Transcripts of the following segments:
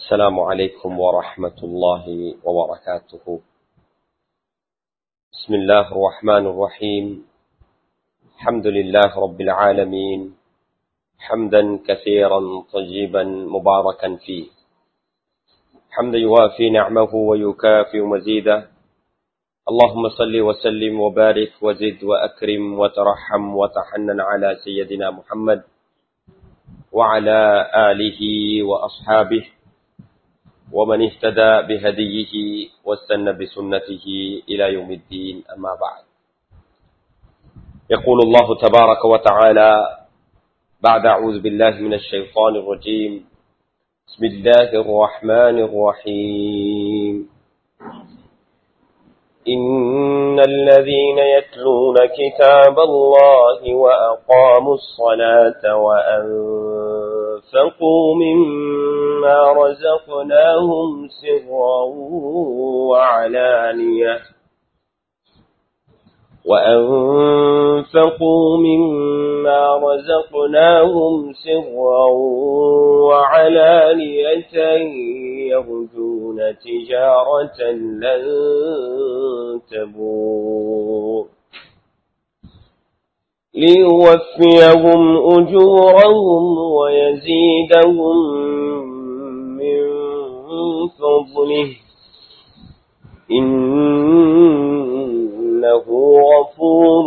السلام عليكم ورحمة الله وبركاته بسم الله الرحمن الرحيم الحمد لله رب العالمين حمدا كثيرا طيبا مباركا فيه حمدا يوافي نعمه ويكافئ مزيده اللهم صل وسلم وبارك وزد وأكرم وترحم وتحنن على سيدنا محمد وعلى آله وأصحابه ومن اهتدى بهديه واستنى بسنته إلى يوم الدين أما بعد يقول الله تبارك وتعالى بعد أعوذ بالله من الشيطان الرجيم بسم الله الرحمن الرحيم إن الذين يتلون كتاب الله وأقاموا الصلاة وأنفقوا مما رزقناهم سرا وعلانية وأنفقوا مما رزقناهم سرا وعلانية يرجون تجارة لن تبور ليوفيهم أجورهم ويزيدهم من فضله إنه غفور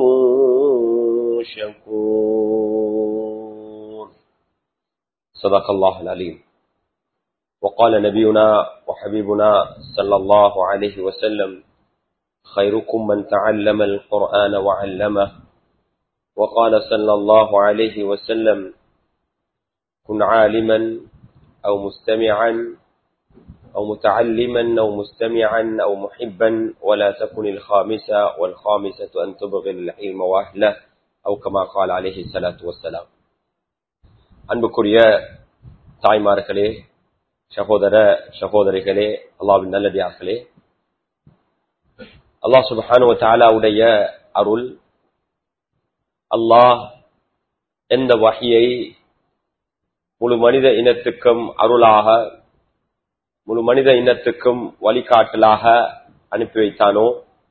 شكور صدق الله العليم وقال نبينا وحبيبنا صلى الله عليه وسلم خيركم من تعلم القرآن وعلمه وقال صلى الله عليه وسلم كن عالما أو مستمعا أو متعلما أو مستمعا أو محبا ولا تكن الخامسة والخامسة أن تبغي العلم وأهله أو كما قال عليه الصلاة والسلام அன்புக்குரிய தாய்மார்களே சகோதர சகோதரிகளே அல்லாவின் நல்லடியார்களே அல்லாஹ் சுபஹானு தாலாவுடைய அருள் அல்லாஹ் எந்த வகையை முழு மனித இனத்துக்கும் அருளாக முழு மனித இனத்துக்கும் வழிகாட்டலாக அனுப்பி வைத்தானோ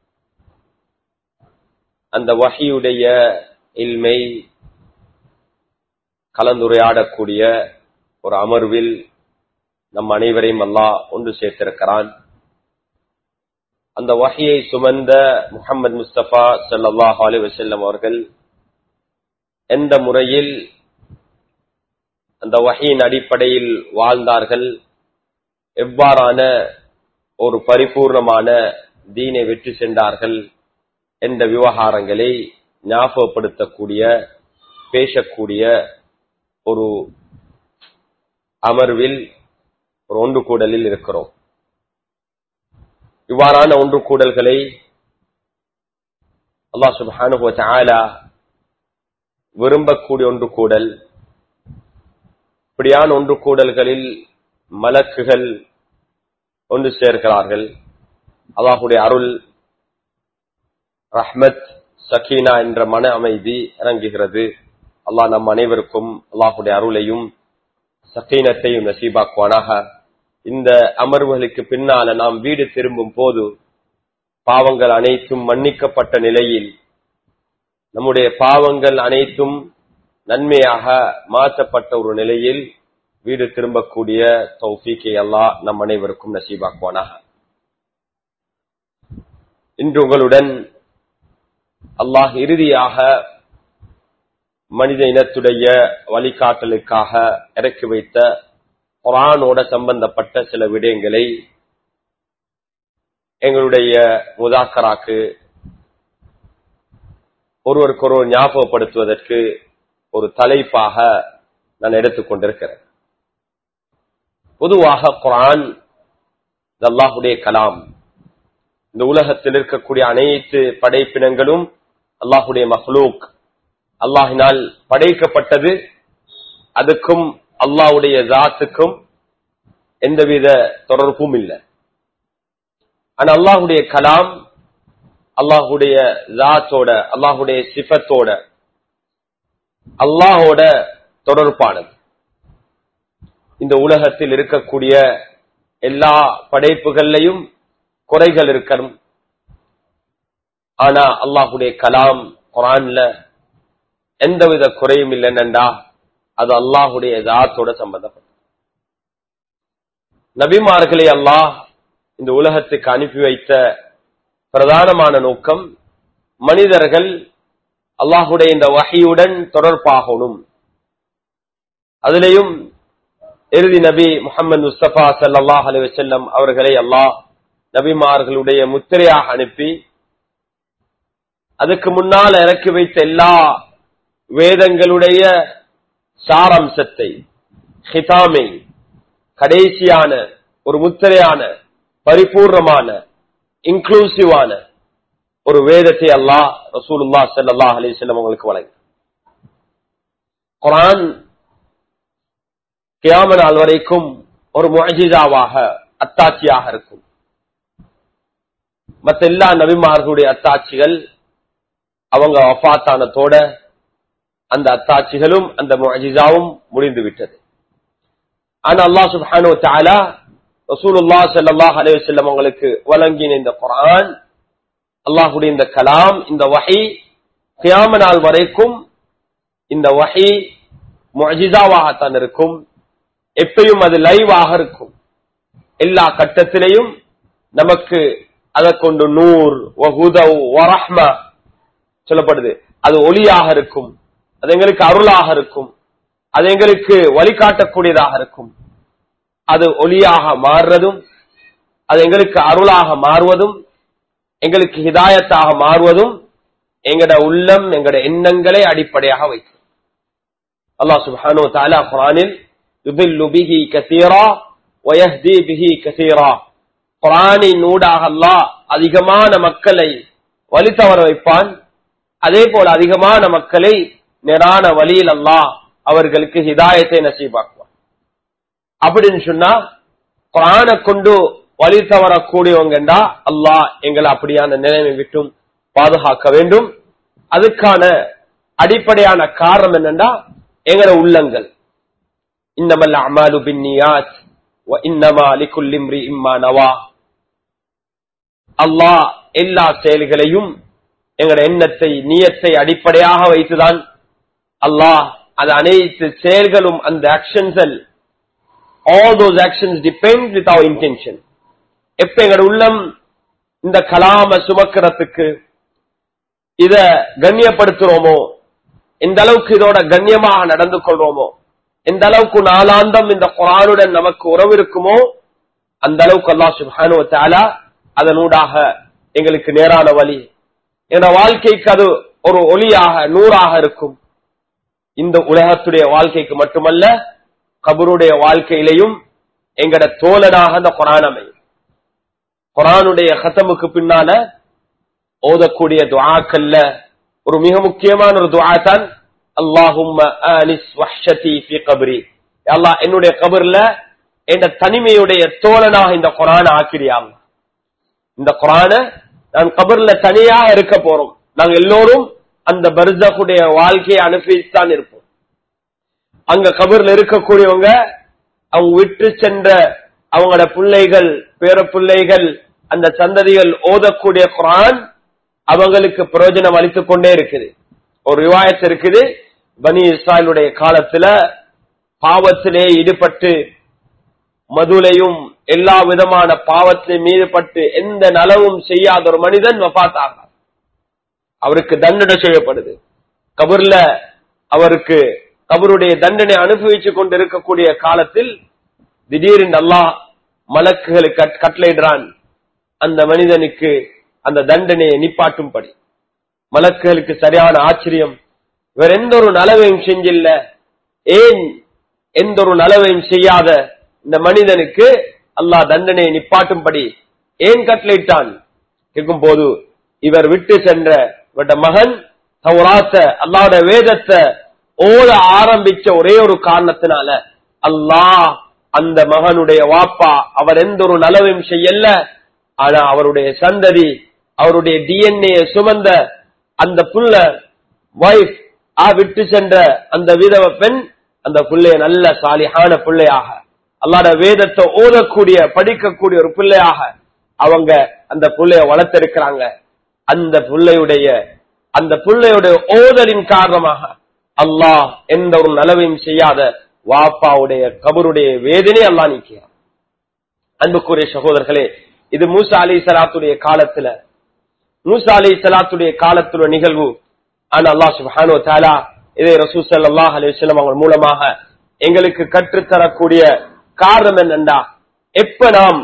அந்த வகையுடைய இல்மை கலந்துரையாடக்கூடிய ஒரு அமர்வில் நம் அனைவரையும் அல்லாஹ் ஒன்று சேர்த்திருக்கிறான் அந்த வகையை சுமந்த முகமது முஸ்தபா சல்லாஹ் அலி வசல்லம் அவர்கள் எந்த முறையில் அந்த வகையின் அடிப்படையில் வாழ்ந்தார்கள் எவ்வாறான ஒரு பரிபூர்ணமான தீனை வெற்றி சென்றார்கள் என்ற விவகாரங்களை ஞாபகப்படுத்தக்கூடிய பேசக்கூடிய ஒரு அமர்வில் ஒரு ஒன்று கூடலில் இருக்கிறோம் இவ்வாறான ஒன்று கூடல்களை அல்லா சுபானு விரும்பக்கூடிய ஒன்று கூடல் இப்படியான ஒன்று கூடல்களில் மலக்குகள் ஒன்று சேர்க்கிறார்கள் அல்லாஹுடைய அருள் ரஹ்மத் சக்கீனா என்ற மன அமைதி இறங்குகிறது அல்லாஹ் நம் அனைவருக்கும் அல்லாஹுடைய அருளையும் சக்கீனத்தையும் நசீபாக்குவானாக இந்த அமர்வுகளுக்கு பின்னால நாம் வீடு திரும்பும் போது பாவங்கள் அனைத்தும் மன்னிக்கப்பட்ட நிலையில் நம்முடைய பாவங்கள் அனைத்தும் நன்மையாக மாற்றப்பட்ட ஒரு நிலையில் வீடு திரும்பக்கூடிய தௌஃபீக்கை அல்லாஹ் நம் அனைவருக்கும் நசீபாக்குவானாக இன்று உங்களுடன் அல்லாஹ் இறுதியாக மனித இனத்துடைய வழிகாட்டலுக்காக இறக்கி வைத்த குரானோட சம்பந்தப்பட்ட சில விடயங்களை எங்களுடைய முதாக்கராக்கு ஒருவருக்கொருவர் ஞாபகப்படுத்துவதற்கு ஒரு தலைப்பாக நான் எடுத்துக்கொண்டிருக்கிறேன் பொதுவாக குரான் அல்லாஹுடைய கலாம் இந்த உலகத்தில் இருக்கக்கூடிய அனைத்து படைப்பினங்களும் அல்லாஹுடைய மஹ்லூக் அல்லாஹினால் படைக்கப்பட்டது அதுக்கும் அல்லாஹுடைய ஜாத்துக்கும் எந்தவித தொடர்பும் இல்லை ஆனா அல்லாஹுடைய கலாம் அல்லாஹுடைய ஜாத்தோட அல்லாஹுடைய சிஃபத்தோட அல்லாஹோட தொடர்பானது இந்த உலகத்தில் இருக்கக்கூடிய எல்லா படைப்புகள்லையும் குறைகள் இருக்கணும் ஆனா அல்லாஹுடைய கலாம் குரான்ல எந்தவித குறையும் இல்லைன்னண்டா அது அல்லாஹுடைய தாத்தோட சம்பந்தப்பட்ட நபிமார்களை அல்லாஹ் இந்த உலகத்துக்கு அனுப்பி வைத்த பிரதானமான நோக்கம் மனிதர்கள் அல்லாஹுடைய இந்த வகையுடன் தொடர்பாகணும் அதிலேயும் இறுதி நபி முகமது முஸ்தபா சல்லாஹ் அலி வசல்லம் அவர்களை அல்லாஹ் நபிமார்களுடைய முத்திரையாக அனுப்பி அதுக்கு முன்னால் இறக்கி வைத்த எல்லா வேதங்களுடைய சாரம்சத்தை ஹிதாமை கடைசியான ஒரு முத்திரையான பரிபூர்ணமான இன்க்ளூசிவான ஒரு வேதத்தை அல்லாஹ் ரசூலுல்லா சல்லா அலிசல்லம் உங்களுக்கு வழங்க குரான் கியாம நாள் வரைக்கும் ஒரு முஜிதாவாக அத்தாட்சியாக இருக்கும் மற்ற எல்லா நபிமார்களுடைய அத்தாட்சிகள் அவங்க வஃத்தானத்தோட அந்த அத்தாட்சிகளும் அந்த முஜிதாவும் முடிந்து விட்டது ஆனா அல்லாஹ் சுப்ஹானு தாலா ரசூலுல்லா ஸல்லல்லாஹு அலைஹி வஸல்லம் அவங்களுக்கு வழங்கின இந்த குர்ஆன் அல்லாஹ்வுடைய இந்த கலாம் இந்த வஹி கியாம நாள் வரைக்கும் இந்த வஹி முஜிதாவாகத்தான் இருக்கும் எப்பயும் அது லைவாக இருக்கும் எல்லா கட்டத்திலையும் நமக்கு அதை கொண்டு நூர் வஹுதவ் வரஹ்மா சொல்லப்படுது அது ஒளியாக இருக்கும் அது எங்களுக்கு அருளாக இருக்கும் அது எங்களுக்கு வழிகாட்டக்கூடியதாக இருக்கும் அது ஒளியாக மாறுறதும் அது எங்களுக்கு அருளாக மாறுவதும் எங்களுக்கு ஹிதாயத்தாக மாறுவதும் எங்கட உள்ளம் எங்கட எண்ணங்களை அடிப்படையாக வைக்கும் அல்லாஹ் சுப்ஹானு தாலா குரானில் யுபில்லு பிஹி கசீரா வயஹ்தி பிஹி கசீரா குரானின் ஊடாக அல்லாஹ் அதிகமான மக்களை வழி தவற வைப்பான் அதே போல அதிகமான மக்களை நேரான வழியில் அல்லாஹ் அவர்களுக்கு ஹிதாயத்தை நசீபாக்குவான் அப்படின்னு சொன்னா குரானை கொண்டு வழி தவறக்கூடியவங்கண்டா அல்லாஹ் எங்களை அப்படியான நிலைமை விட்டும் பாதுகாக்க வேண்டும் அதுக்கான அடிப்படையான காரணம் என்னன்னா எங்கட உள்ளங்கள் இன்னமல் அமாலு பின்னியாத் இன்னமா லிகுல்லிம்ரி இம்மா நவா அல்லாஹ் எல்லா செயல்களையும் எங்கட எண்ணத்தை நியத்தை அடிப்படையாக வைத்துதான் அல்லாஹ் அது அனைத்து செயல்களும் அந்த ஆக்ஷன்கள் all those actions depend with our intention எப்ப எங்கட உள்ளம் இந்த கலாம சுமக்கிறதுக்கு இத கண்ணியப்படுத்துறோமோ எந்த அளவுக்கு இதோட கண்ணியமாக நடந்து கொள்றோமோ எந்த அளவுக்கு நாளாந்தம் இந்த குரானுடன் நமக்கு உறவு இருக்குமோ அந்த அளவுக்கு அல்லா சுபானு தாலா அதனூடாக எங்களுக்கு நேரான வழி என வாழ்க்கைக்கு அது ஒரு ஒளியாக நூறாக இருக்கும் இந்த உலகத்துடைய வாழ்க்கைக்கு மட்டுமல்ல கபருடைய வாழ்க்கையிலையும் எங்கட தோழனாக அந்த குரான் அமையும் குரானுடைய கத்தமுக்கு பின்னால ஓதக்கூடிய துவாக்கல்ல ஒரு மிக முக்கியமான ஒரு துவா தான் அல்லாஹும் அல்லாஹ் என்னுடைய கபர்ல என்ற தனிமையுடைய தோழனாக இந்த குரான ஆக்கிரியாங்க இந்த குரான நான் கபர்ல தனியா இருக்க போறோம் நாங்க எல்லோரும் அந்த பர்ஜகுடைய வாழ்க்கையை அனுப்பித்தான் இருப்போம் அங்க கபர்ல இருக்கக்கூடியவங்க அவங்க விட்டு சென்ற அவங்களோட பிள்ளைகள் பேர பிள்ளைகள் அந்த சந்ததிகள் ஓதக்கூடிய குரான் அவங்களுக்கு பிரயோஜனம் அளித்துக் கொண்டே இருக்குது ஒரு விவாயத்து இருக்குது பனி இஸ்ராயலுடைய காலத்துல பாவத்திலே ஈடுபட்டு மதுலையும் எல்லா விதமான பாவத்திலையும் ஈடுபட்டு எந்த நலவும் செய்யாத ஒரு மனிதன் வபாத்தாக அவருக்கு தண்டனை செய்யப்படுது கபர்ல அவருக்கு கபருடைய தண்டனை அனுபவிச்சு கொண்டு இருக்கக்கூடிய காலத்தில் திடீரென்று அல்லாஹ் மலக்குகளுக்கு கட்டளையிடுறான் அந்த மனிதனுக்கு அந்த தண்டனையை நிப்பாட்டும்படி மலக்குகளுக்கு சரியான ஆச்சரியம் வேற எந்த ஒரு நலவையும் செஞ்சில்ல ஏன் எந்த ஒரு நலவையும் செய்யாத இந்த மனிதனுக்கு அல்லாஹ் தண்டனையை நிப்பாட்டும்படி ஏன் கட்டளையிட்டான் கேட்கும் போது இவர் விட்டு சென்ற இவருடைய மகன் தௌராத்த அல்லாட வேதத்தை ஓத ஆரம்பிச்ச ஒரே ஒரு காரணத்தினால அல்லாஹ் அந்த மகனுடைய வாப்பா அவர் எந்த ஒரு நலவையும் செய்யல ஆனா அவருடைய சந்ததி அவருடைய டிஎன்ஏ சுமந்த அந்த புள்ள வைஃப் ஆ விட்டு சென்ற அந்த விதவ பெண் அந்த புள்ளைய நல்ல சாலியான பிள்ளையாக அல்லாட வேதத்தை ஓதக்கூடிய படிக்கக்கூடிய ஒரு பிள்ளையாக அவங்க அந்த பிள்ளைய வளர்த்திருக்கிறாங்க அந்த பிள்ளையுடைய அந்த பிள்ளையுடைய ஓதலின் காரணமாக அல்லாஹ் எந்த ஒரு நலவையும் செய்யாத வாப்பாவுடைய கபருடைய வேதனை அல்லாஹ் நீக்கிறான் அன்புக்குரிய சகோதரர்களே இது மூசா அலி சலாத்துடைய காலத்துல மூசா அலி சலாத்துடைய காலத்துல நிகழ்வு ஆனா அல்லாஹ் சுப்ஹானு தாலா இதை ரசூ ஸல்லல்லாஹு அலைஹி வஸல்லம் அவங்க மூலமாக எங்களுக்கு கற்றுத்தரக்கூடிய காரணம் என்னண்டா எப்ப நாம்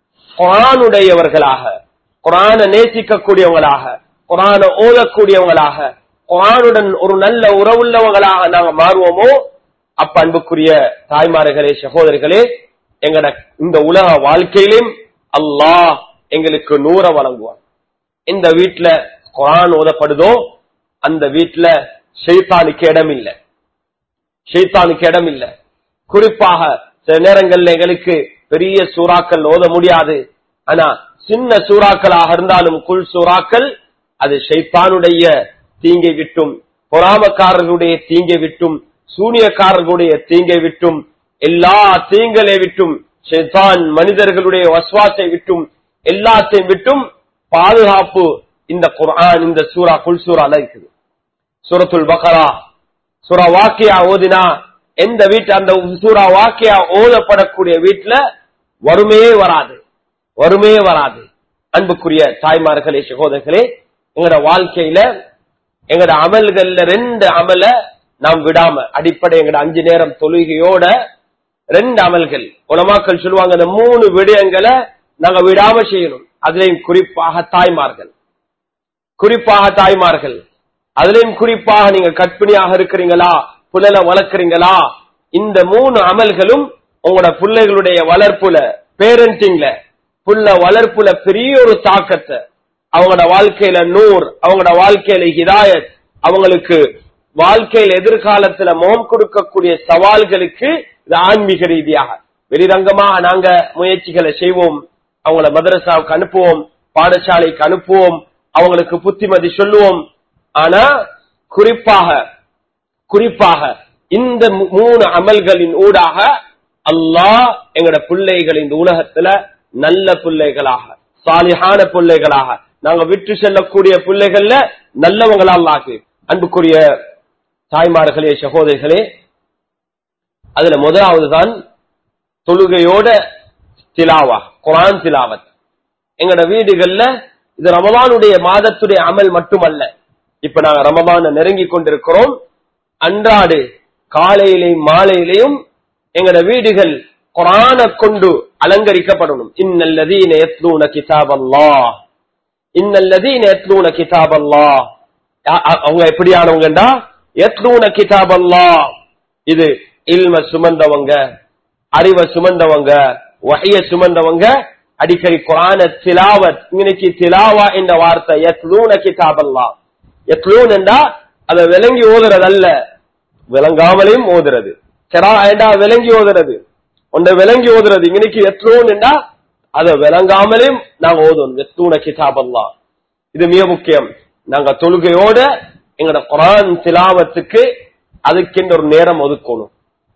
குரானுடையவர்களாக குரான நேசிக்கக்கூடியவங்களாக குரான ஓதக்கூடியவங்களாக குரானுடன் ஒரு நல்ல உறவுள்ளவங்களாக நாங்க மாறுவோமோ அப்ப அன்புக்குரிய தாய்மார்களே சகோதரிகளே எங்கட இந்த உலக வாழ்க்கையிலும் அல்லாஹ் எங்களுக்கு நூற வழங்குவான் இந்த வீட்டுல குரான் ஓதப்படுதோ அந்த வீட்டுல ஷெய்தானுக்கு இடம் இல்லை ஷெய்தானுக்கு இடம் இல்லை குறிப்பாக சில நேரங்கள்ல எங்களுக்கு பெரிய சூறாக்கள் ஓத முடியாது ஆனா சின்ன சூறாக்களாக இருந்தாலும் குல் சூறாக்கள் அது ஷைத்தானுடைய தீங்கை விட்டும் பொறாமக்காரர்களுடைய தீங்கை விட்டும் சூனியக்காரர்களுடைய தீங்கை விட்டும் எல்லா தீங்களை விட்டும் ஷைத்தான் மனிதர்களுடைய வஸ்வாசை விட்டும் எல்லாத்தையும் விட்டும் பாதுகாப்பு இந்த குர்ஆன் இந்த சூரா குல் சூறால இருக்குது சூரத்துல் பக்ரா சூரா வாக்கியா ஓதினா எந்த வீட்டு அந்த சூரா வாக்கியா ஓதப்படக்கூடிய வீட்டுல வறுமையே வராது வறுமையே வராது அன்புக்குரிய தாய்மார்களே சகோதரர்களே எங்களோட வாழ்க்கையில எங்களோட அமல்கள்ல ரெண்டு அமல நாம் விடாம அடிப்படை எங்களோட அஞ்சு நேரம் தொழுகையோட ரெண்டு அமல்கள் உலமாக்கள் சொல்லுவாங்க இந்த மூணு விடயங்களை நாங்க விடாம செய்யணும் அதுலயும் குறிப்பாக தாய்மார்கள் குறிப்பாக தாய்மார்கள் அதுலயும் குறிப்பாக நீங்க கற்பிணியாக இருக்கிறீங்களா புலலை வளர்க்குறீங்களா இந்த மூணு அமல்களும் உங்களோட பிள்ளைகளுடைய வளர்ப்புல பேரண்டிங்ல புள்ள வளர்ப்புல பெரிய ஒரு தாக்கத்தை அவங்களோட வாழ்க்கையில நூர் அவங்களோட வாழ்க்கையில ஹிதாயத் அவங்களுக்கு வாழ்க்கையில எதிர்காலத்துல முகம் கொடுக்கக்கூடிய சவால்களுக்கு இது ஆன்மீக ரீதியாக வெளிரங்கமாக நாங்க முயற்சிகளை செய்வோம் அவங்கள மதரசாவுக்கு அனுப்புவோம் பாடசாலைக்கு அனுப்புவோம் அவங்களுக்கு புத்திமதி சொல்லுவோம் ஆனா குறிப்பாக குறிப்பாக இந்த மூ- மூணு அமல்களின் ஊடாக அல்லாஹ் எங்கட பிள்ளைகள் இந்த உலகத்துல நல்ல பிள்ளைகளாக சாலிஹான பிள்ளைகளாக நாங்க விட்டு செல்லக்கூடிய பிள்ளைகள்ல நல்லவங்களா அல்லாஹ் அன்புக்குரிய தாய்மார்களே சகோதரிகளே அதுல முதலாவது தான் தொழுகையோட திலாவா குரான் திலாவத் எங்கட வீடுகள்ல இது ரமலானுடைய மாதத்துடைய அமல் மட்டுமல்ல இப்ப நாங்க ரமலான நெருங்கி கொண்டிருக்கிறோம் அன்றாடு காலையிலையும் மாலையிலையும் எங்கட வீடுகள் குரான கொண்டு அலங்கரிக்கப்படணும் இன்னல்லதீன யத்லூன கிதாபல்லாஹ் இன்னல்லதீன யத்லூன கிதாபல்லாஹ் அ- அ- அவங்க எப்படியானவங்கடா யத்லூன கிதாபல்லாஹ் இது இல்ம சுமந்தவங்க அறிவை சுமந்தவங்க வகைய சுமந்தவங்க அடிக்கடி குரான திலாவத் இன்னைக்கு திலாவா என்ற வார்த்தை யத்லூன கிதாபல்லாஹ் யத்லூன் என்றா அதை விளங்கி ஓதுறதல்ல விளங்காமலையும் ஓதுறது செரா ஏண்டா விளங்கி ஓதுறது ஒன்றை விளங்கி ஓதுறது இன்னைக்கு எத்லூன் என்றா அதை விளங்காமலையும் நாங்க ஓதுவோம் எத்தூன கிதாபல்லா இது மிக முக்கியம் நாங்க தொழுகையோட எங்களோட குரான் திலாவத்துக்கு அதுக்கென்று ஒரு நேரம் ஒதுக்கணும்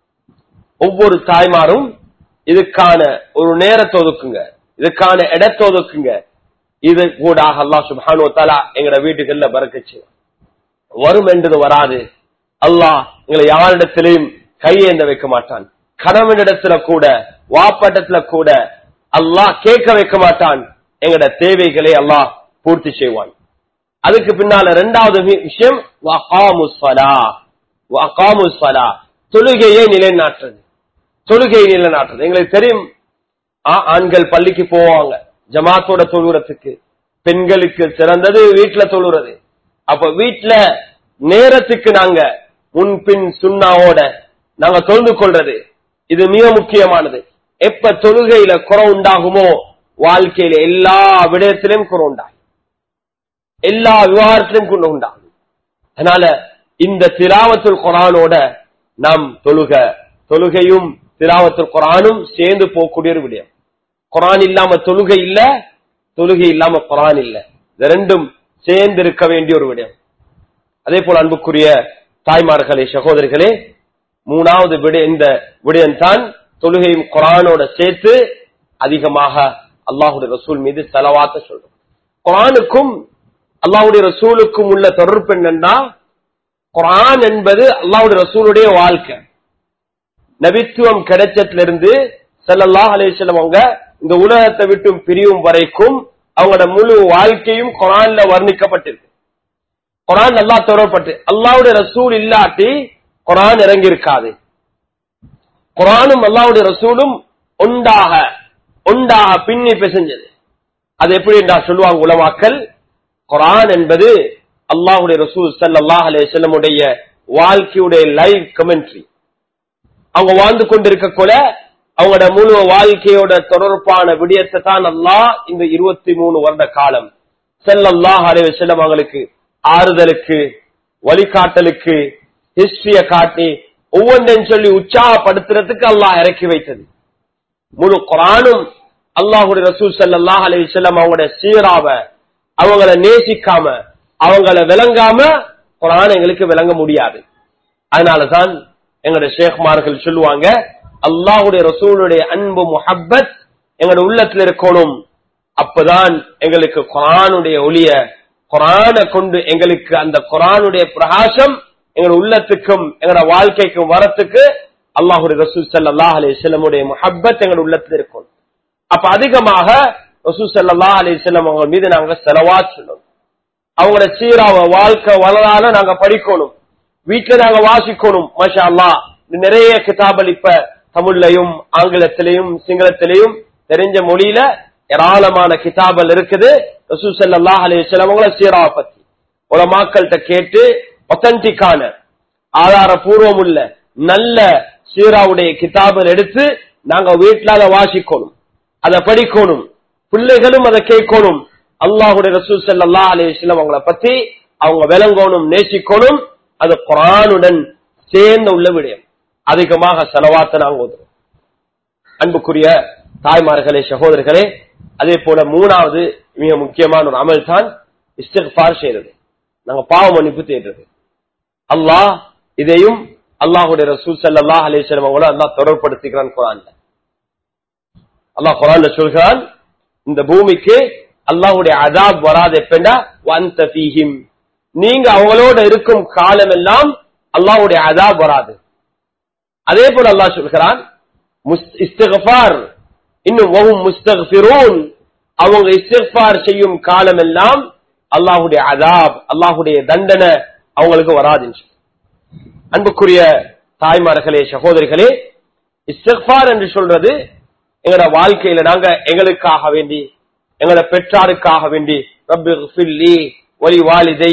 ஒவ்வொரு தாய்மாரும் இதுக்கான ஒரு நேரத்தை ஒதுக்குங்க இதுக்கான இடத்தை ஒதுக்குங்க இது கூட அல்லாஹ் சுப்ஹானு தஆலா எங்கட வீட்டுகள்ல பறக்கச்சு வரும் என்றது வராது அல்லாஹ் எங்களை யாரிடத்திலையும் கையேந்த வைக்க மாட்டான் கணவனிடத்துல கூட வாப்பட்டத்துல கூட அல்லாஹ் கேட்க வைக்க மாட்டான் எங்கட தேவைகளை அல்லாஹ் பூர்த்தி செய்வான் அதுக்கு பின்னால இரண்டாவது வி- விஷயம் வகாமுஸ் ஸலாஹ். வகாமுஸ் ஸலாஹ். தொழுகையை நிலைநாட்டுறது தொழுகையை நிலைநாட்டுறது எங்களுக்கு தெரியும் ஆ- ஆண்கள் பள்ளிக்கு போவாங்க ஜமாத்தோட தொழுறதுக்கு பெண்களுக்கு சிறந்தது வீட்டுல தொழுறது அப்ப வீட்டுல நேரத்துக்கு நாங்க முன்பின் சுண்ணாவோட நாங்க தொழுது கொள்றது இது மிக முக்கியமானது எப்ப தொழுகையில குறை உண்டாகுமோ வாழ்க்கையில எல்லா விடயத்திலும் குறை உண்டாகும் எல்லா விவகாரத்திலும் கொண்டு உண்டாகும் அதனால இந்த திலாவத்துல் குரானோட நாம் தொழுக தொழுகையும் திலாவத்துல் குரானும் சேர்ந்து போகக்கூடிய ஒரு விடயம் குரான் இல்லாம தொழுகை இல்ல தொழுகை இல்லாம குரான் இல்ல இது ரெண்டும் சேர்ந்து இருக்க வேண்டிய ஒரு விடயம் அதே போல அன்புக்குரிய தாய்மார்களே சகோதரிகளே மூணாவது விட இந்த விடயம் தான் தொழுகையும் குரானோட சேர்த்து அதிகமாக அல்லாஹுடைய ரசூல் மீது செலவாத்த சொல்றோம் குரானுக்கும் அல்லாஹுடைய ரசூலுக்கும் உள்ள தொடர்பு என்னன்னா குரான் என்பது அல்லாஹுடைய ரசூலுடைய வாழ்க்கை நபித்துவம் கிடைச்சதிலிருந்து ஸல்லல்லாஹு அலைஹி வஸல்லம் அவங்க இந்த உலகத்தை விட்டு பிரியும் வரைக்கும் அவங்களோட முழு வாழ்க்கையும் குரான்ல வர்ணிக்கப்பட்டிருக்கு குரான் நல்லா தொடரப்பட்டு அல்லாஹ்வுடைய ரசூல் இல்லாட்டி குரான் இறங்கி இருக்காது குரானும் அல்லாஹ்வுடைய ரசூலும் ஒன்றாக ஒன்றாக பின்னி பிசைஞ்சது அது எப்படி என்றா சொல்லுவாங்க உலமாக்கல் குரான் என்பது அல்லாஹ்வுடைய ரசூல் ஸல்லல்லாஹு அலைஹி வஸல்லம் உடைய வாழ்க்கையுடைய லைவ் கமெண்ட்ரி அவங்க வாழ்ந்து கொண்டிருக்க கூட அவங்களோட முழு வாழ்க்கையோட தொடர்பான விடயத்தை தான் அல்லாஹ் இந்த இருபத்தி மூணு வருட காலம் ஸல்லல்லாஹு அலைஹி வஸல்லம் அவங்களுக்கு ஆறுதலுக்கு வழிகாட்டலுக்கு ஹிஸ்டரிய காட்டி ஒவ்வொன்றையும் சொல்லி உற்சாகப்படுத்துறதுக்கு அல்லாஹ் இறக்கி வைத்தது முழு குரானும் அல்லாஹுடைய ரசூல் ஸல்லல்லாஹு அலைஹி வஸல்லம் அவங்களுடைய சீராவ அவங்கள நேசிக்காம அவங்கள விளங்காம குரான் எங்களுக்கு விளங்க முடியாது அதனாலதான் எங்களுடைய ஷேக்மார்கள் சொல்லுவாங்க அல்லாஹுடைய ரசூலுடைய அன்பு முஹப்பத் எங்களுடைய உள்ளத்துல இருக்கணும் அப்பதான் எங்களுக்கு குரானுடைய ஒளிய குரானை கொண்டு எங்களுக்கு அந்த குரானுடைய பிரகாசம் எங்களோட உள்ளத்துக்கும் எங்களோட வாழ்க்கைக்கும் வரத்துக்கு அல்லாஹுடைய ரசூல் ஸல்லல்லாஹு அலைஹி வஸல்லமுடைய முஹப்பத் எங்களோட உள்ளத்துல இருக்கும் அப்ப அதிகமாக ரசூல் ஸல்லல்லாஹு அலைஹி வஸல்லம் அவங்க மீது நாங்க செலவாத் சொல்லணும் அவங்களோட சீராவ வாழ்க்கை வரலாறு நாங்க படிக்கணும் வீட்டுல நாங்க வாசிக்கணும் மாஷா அல்லாஹ் நிறைய கிதாபல் இப்ப தமிழ்லையும் ஆங்கிலத்திலையும் சிங்களத்திலையும் தெரிஞ்ச மொழியில ஏராளமான கிதாபல் இருக்குது ரசூல் ஸல்லல்லாஹு அலைஹி வஸல்லம் அவங்கள சீராவை பத்தி உலமாக்கள்கிட்ட கேட்டு ஒத்தன்டிக்கான ஆதாரபூர்வம் உள்ள நல்ல சீராவுடைய கிதாபல் எடுத்து நாங்க வீட்டுல அதை வாசிக்கணும் அதை படிக்கணும் பிள்ளைகளும் அதை கேட்கணும் அல்லாஹுடைய ரசூல் ஸல்லல்லாஹு அலைஹி வஸல்லம் அவங்கள பத்தி அவங்க விளங்கணும் நேசிக்கணும் அது குரானுடன் சேர்ந்த உள்ள விடயம் அதிகமாக செலவாத்த நாங்க ஓதுறோம் அன்புக்குரிய தாய்மார்களே சகோதரர்களே அதே போல மூணாவது மிக முக்கியமான ஒரு அமல் தான் இஸ்திக்பார் செய்யறது நாங்க பாவ மன்னிப்பு தேடுறது அல்லாஹ் இதையும் அல்லாஹுடைய ரசூல் ஸல்லல்லாஹு அலைஹி வஸல்லம் அவங்கள அல்லாஹ் தொடர்படுத்திக்கிறான் குரான்ல அல்லாஹ் குரான்ல சொல்கிறான் இந்த பூமிக்கு அல்லாஹுடைய அதாப் வராது எப்பண்டா வந்த ஃபீஹிம் நீங்க அவங்களோட இருக்கும் காலம் எல்லாம் அல்லாஹுடைய அதாப் வராது அதே போல அல்லாஹ் சொல்கிறான் முஸ்- இஸ்திக்ஃபார் இன்னும் வஹும் முஸ்தக்ஃபிரூன் அவங்க இஸ்திக்ஃபார் செய்யும் காலம் எல்லாம் அல்லாஹுடைய அதாப் அல்லாஹுடைய தண்டனை அவங்களுக்கு வராதுன்னு சொல்லி. அன்புக்குரிய தாய்மார்களே சகோதரிகளே இஸ்திக்ஃபார் என்று சொல்றது எங்களோட வாழ்க்கையில நாங்க எங்களுக்காக வேண்டி எங்களோட பெற்றாருக்காக வேண்டி ரப்பி ஃபில்லி ஒலி வாலிதை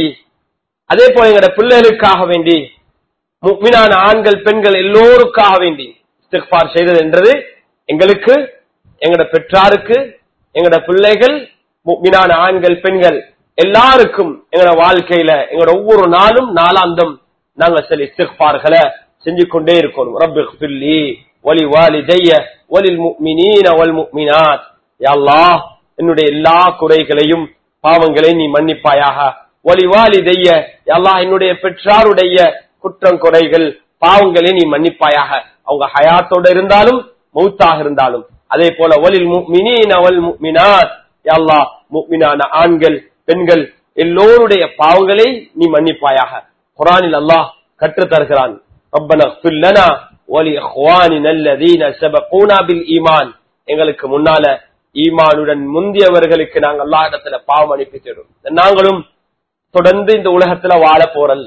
அதே போல எங்களோட பிள்ளைகளுக்காக வேண்டி முக்மினான ஆண்கள் பெண்கள் எல்லோருக்காக வேண்டி இஸ்திக்பார் செய்தது என்றது எங்களுக்கு எங்களோட பெற்றாருக்கு எங்களோட பிள்ளைகள் முக்மினான ஆண்கள் பெண்கள் எல்லாருக்கும் எங்களோட வாழ்க்கையில எங்களோட ஒவ்வொரு நாளும் நாளாந்தம் நாங்க சில இஸ்திக்பார்களை செஞ்சு கொண்டே இருக்கணும் ரப்பி ஃபில்லி ஒலி வாலிதைய ஒலில் முக்மினீன வல் முக்மினாத் யா அல்லாஹ் என்னுடைய எல்லா குறைகளையும் பாவங்களையும் நீ மன்னிப்பாயாக ஒலி வாலிதைய யா அல்லாஹ் என்னுடைய பெற்றாருடைய குற்றம் குறைகள் பாவங்களை நீ மன்னிப்பாயாக அவங்க ஹயாத்தோட இருந்தாலும் மௌத்தாக இருந்தாலும் அதே போல ஒலில் முக்மினீன வல் முக்மினாத் யா அல்லாஹ் முக்மினான ஆண்கள் பெண்கள் எல்லோருடைய பாவங்களை நீ மன்னிப்பாயாக குரானில் அல்லாஹ் கற்றுத் தருகிறான் ربنا اغفر لنا ولإخواننا الذين سبقونا بالإيمان எங்களுக்கு முன்னால ஈமானுடன் முந்தியவர்களுக்கு நாங்க அல்லாஹ் இடத்துல பாவம் அனுப்பி தேடும் நாங்களும் தொடர்ந்து இந்த உலகத்துல வாழ போறல்ல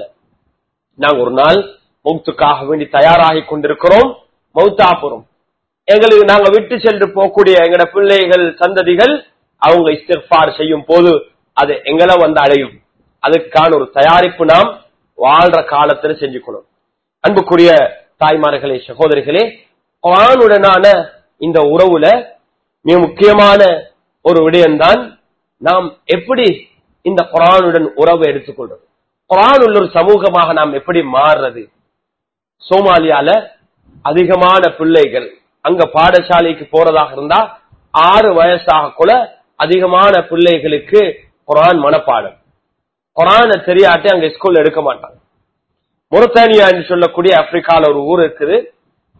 நாங்க ஒரு நாள் மௌத்துக்காக வேண்டி தயாராகி கொண்டிருக்கிறோம் மௌத்தா போறோம் எங்களுக்கு நாங்க விட்டு சென்று போகக்கூடிய எங்கட பிள்ளைகள் சந்ததிகள் அவங்க இஸ்திஃபார் செய்யும் போது அது எங்களை வந்து அடையும் அதுக்கான ஒரு தயாரிப்பு நாம் வாழ்ற காலத்துல செஞ்சுக்கணும் அன்புக்குரிய தாய்மார்களே சகோதரிகளே குரானுடனான இந்த உறவுல மிக முக்கியமான ஒரு விடயம்தான் நாம் எப்படி இந்த குரானுடன் உறவை எடுத்துக்கொள்றது குரான் உள்ள ஒரு சமூகமாக நாம் எப்படி மாறுறது சோமாலியால அதிகமான பிள்ளைகள் அங்க பாடசாலைக்கு போறதாக இருந்தா ஆறு வயசாக கூட அதிகமான பிள்ளைகளுக்கு குரான் மனப்பாடம் குரான தெரியாட்டி அங்க ஸ்கூல்ல எடுக்க மாட்டாங்க மொரத்தானியா என்று சொல்லக்கூடிய ஆப்பிரிக்கால ஒரு ஊர் இருக்குது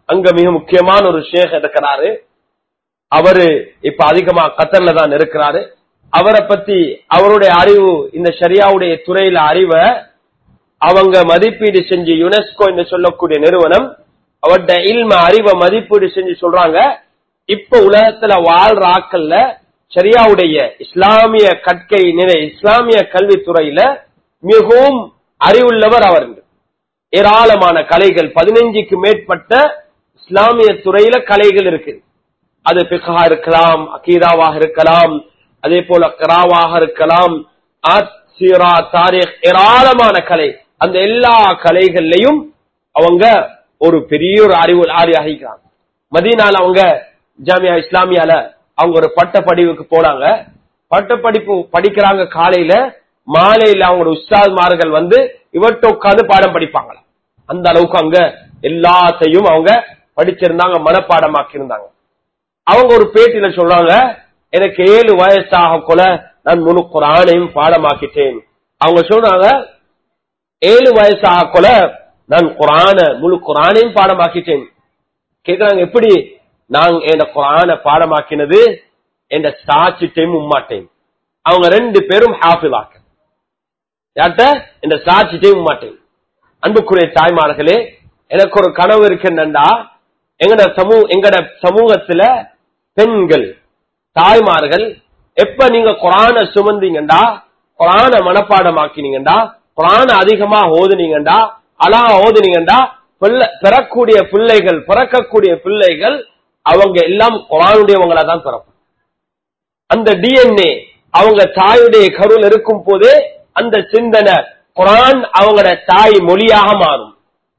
அங்க மிக முக்கியமான ஒரு ஷேக் இருக்கிறாரு அவரு இப்ப அதிகமா கத்தர்ல தான் இருக்கிறாரு அவரை பத்தி அவருடைய அறிவு இந்த ஷரியாவுடைய துறையில அறிவை அவங்க மதிப்பீடு செஞ்சு யுனெஸ்கோ என்று சொல்லக்கூடிய நிறுவனம் அவருடைய இல்ம அறிவை மதிப்பீடு செஞ்சு சொல்றாங்க இப்ப உலகத்துல வாழ்ற ஆக்கள்ல ஷரியாவுடைய இஸ்லாமிய கற்கை நிலை இஸ்லாமிய கல்வித்துறையில மிகவும் அறிவுள்ளவர் அவர் ஏராளமான கலைகள் பதினைஞ்சுக்கு மேற்பட்ட இஸ்லாமிய துறையில கலைகள் இருக்கு அது பிகா இருக்கலாம் அகீதாவாக இருக்கலாம் அதே போல கராவாக இருக்கலாம் சீரா தாரிக் ஏராளமான கலை அந்த எல்லா கலைகள்லையும் அவங்க ஒரு பெரிய ஒரு அறிவு ஆகிக்கிறாங்க மதியனால அவங்க ஜாமியா இஸ்லாமியால அவங்க ஒரு பட்ட படிவுக்கு போனாங்க பட்ட படிப்பு படிக்கிறாங்க காலையில மாலையில அவங்களோட உஸ்தாத்மார்கள் வந்து இவர்கிட்ட உட்கார்ந்து பாடம் படிப்பாங்களா அந்த அளவுக்கு அங்க எல்லாத்தையும் அவங்க படிச்சிருந்தாங்க மனப்பாடமாக்கி இருந்தாங்க அவங்க ஒரு பேட்டியில சொல்றாங்க எனக்கு ஏழு வயசாக கூட நான் முழு குரானையும் பாடமாக்கிட்டேன் அவங்க சொல்றாங்க ஏழு வயசாக கூட நான் குரான முழு குரானையும் பாடமாக்கிட்டேன் கேக்குறாங்க எப்படி நான் என் குரான பாடமாக்கினது என் சாட்சிட்டையும் உம்மாட்டையும் அவங்க ரெண்டு பேரும் ஹாஃபிலாக்க யார்கிட்ட இந்த சாட்சிட்டையும் உம்மாட்டையும் அன்புக்குரிய தாய்மார்களே எனக்கு ஒரு கனவு இருக்குன்னா எங்கட சமூக எங்கட சமூகத்துல பெண்கள் தாய்மார்கள் எப்ப நீங்க குரான சுமந்தீங்கண்டா குரான மனப்பாடமாக்கினீங்கண்டா குரான அதிகமா ஓதுனீங்கண்டா அலா ஓதுனீங்கண்டா பெறக்கூடிய பிள்ளைகள் பிறக்கக்கூடிய பிள்ளைகள் அவங்க எல்லாம் குரானுடையவங்களா தான் பிறக்கும் அந்த டிஎன்ஏ அவங்க தாயுடைய கருள் இருக்கும் போதே அந்த சிந்தனை குரான் அவங்களோட தாய் மொழியாக மாறும்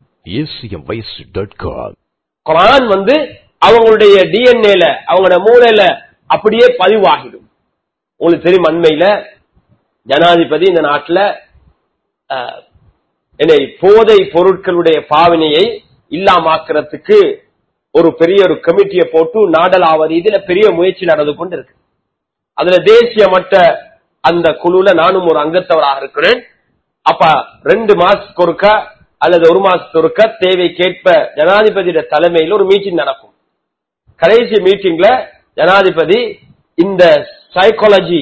acmvoice.com குரான் வந்து அவங்களுடைய டிஎன்ஏல அவங்களோட மூளையில அப்படியே பதிவாகிடும் உங்களுக்கு தெரியும் அண்மையில ஜனாதிபதி இந்த நாட்டுல அஹ், என்னை போதை பொருட்களுடைய பாவனையை இல்லாமாக்குறதுக்கு ஒரு பெரிய ஒரு கமிட்டியை போட்டு நாடலாவது இதுல பெரிய முயற்சி நடந்து கொண்டு இருக்கு அதுல தேசிய மட்ட அந்த குழுல நானும் ஒரு அங்கத்தவராக இருக்கிறேன் அப்ப ரெண்டு மாசத்துக்கு ஒருக்க அல்லது ஒரு மாசத்துக்கு ஒருக்க தேவைக்கேற்ப ஜனாதிபதியோட தலைமையில் ஒரு மீட்டிங் நடக்கும் கடைசி மீட்டிங்ல ஜனாதிபதி இந்த சைக்காலஜி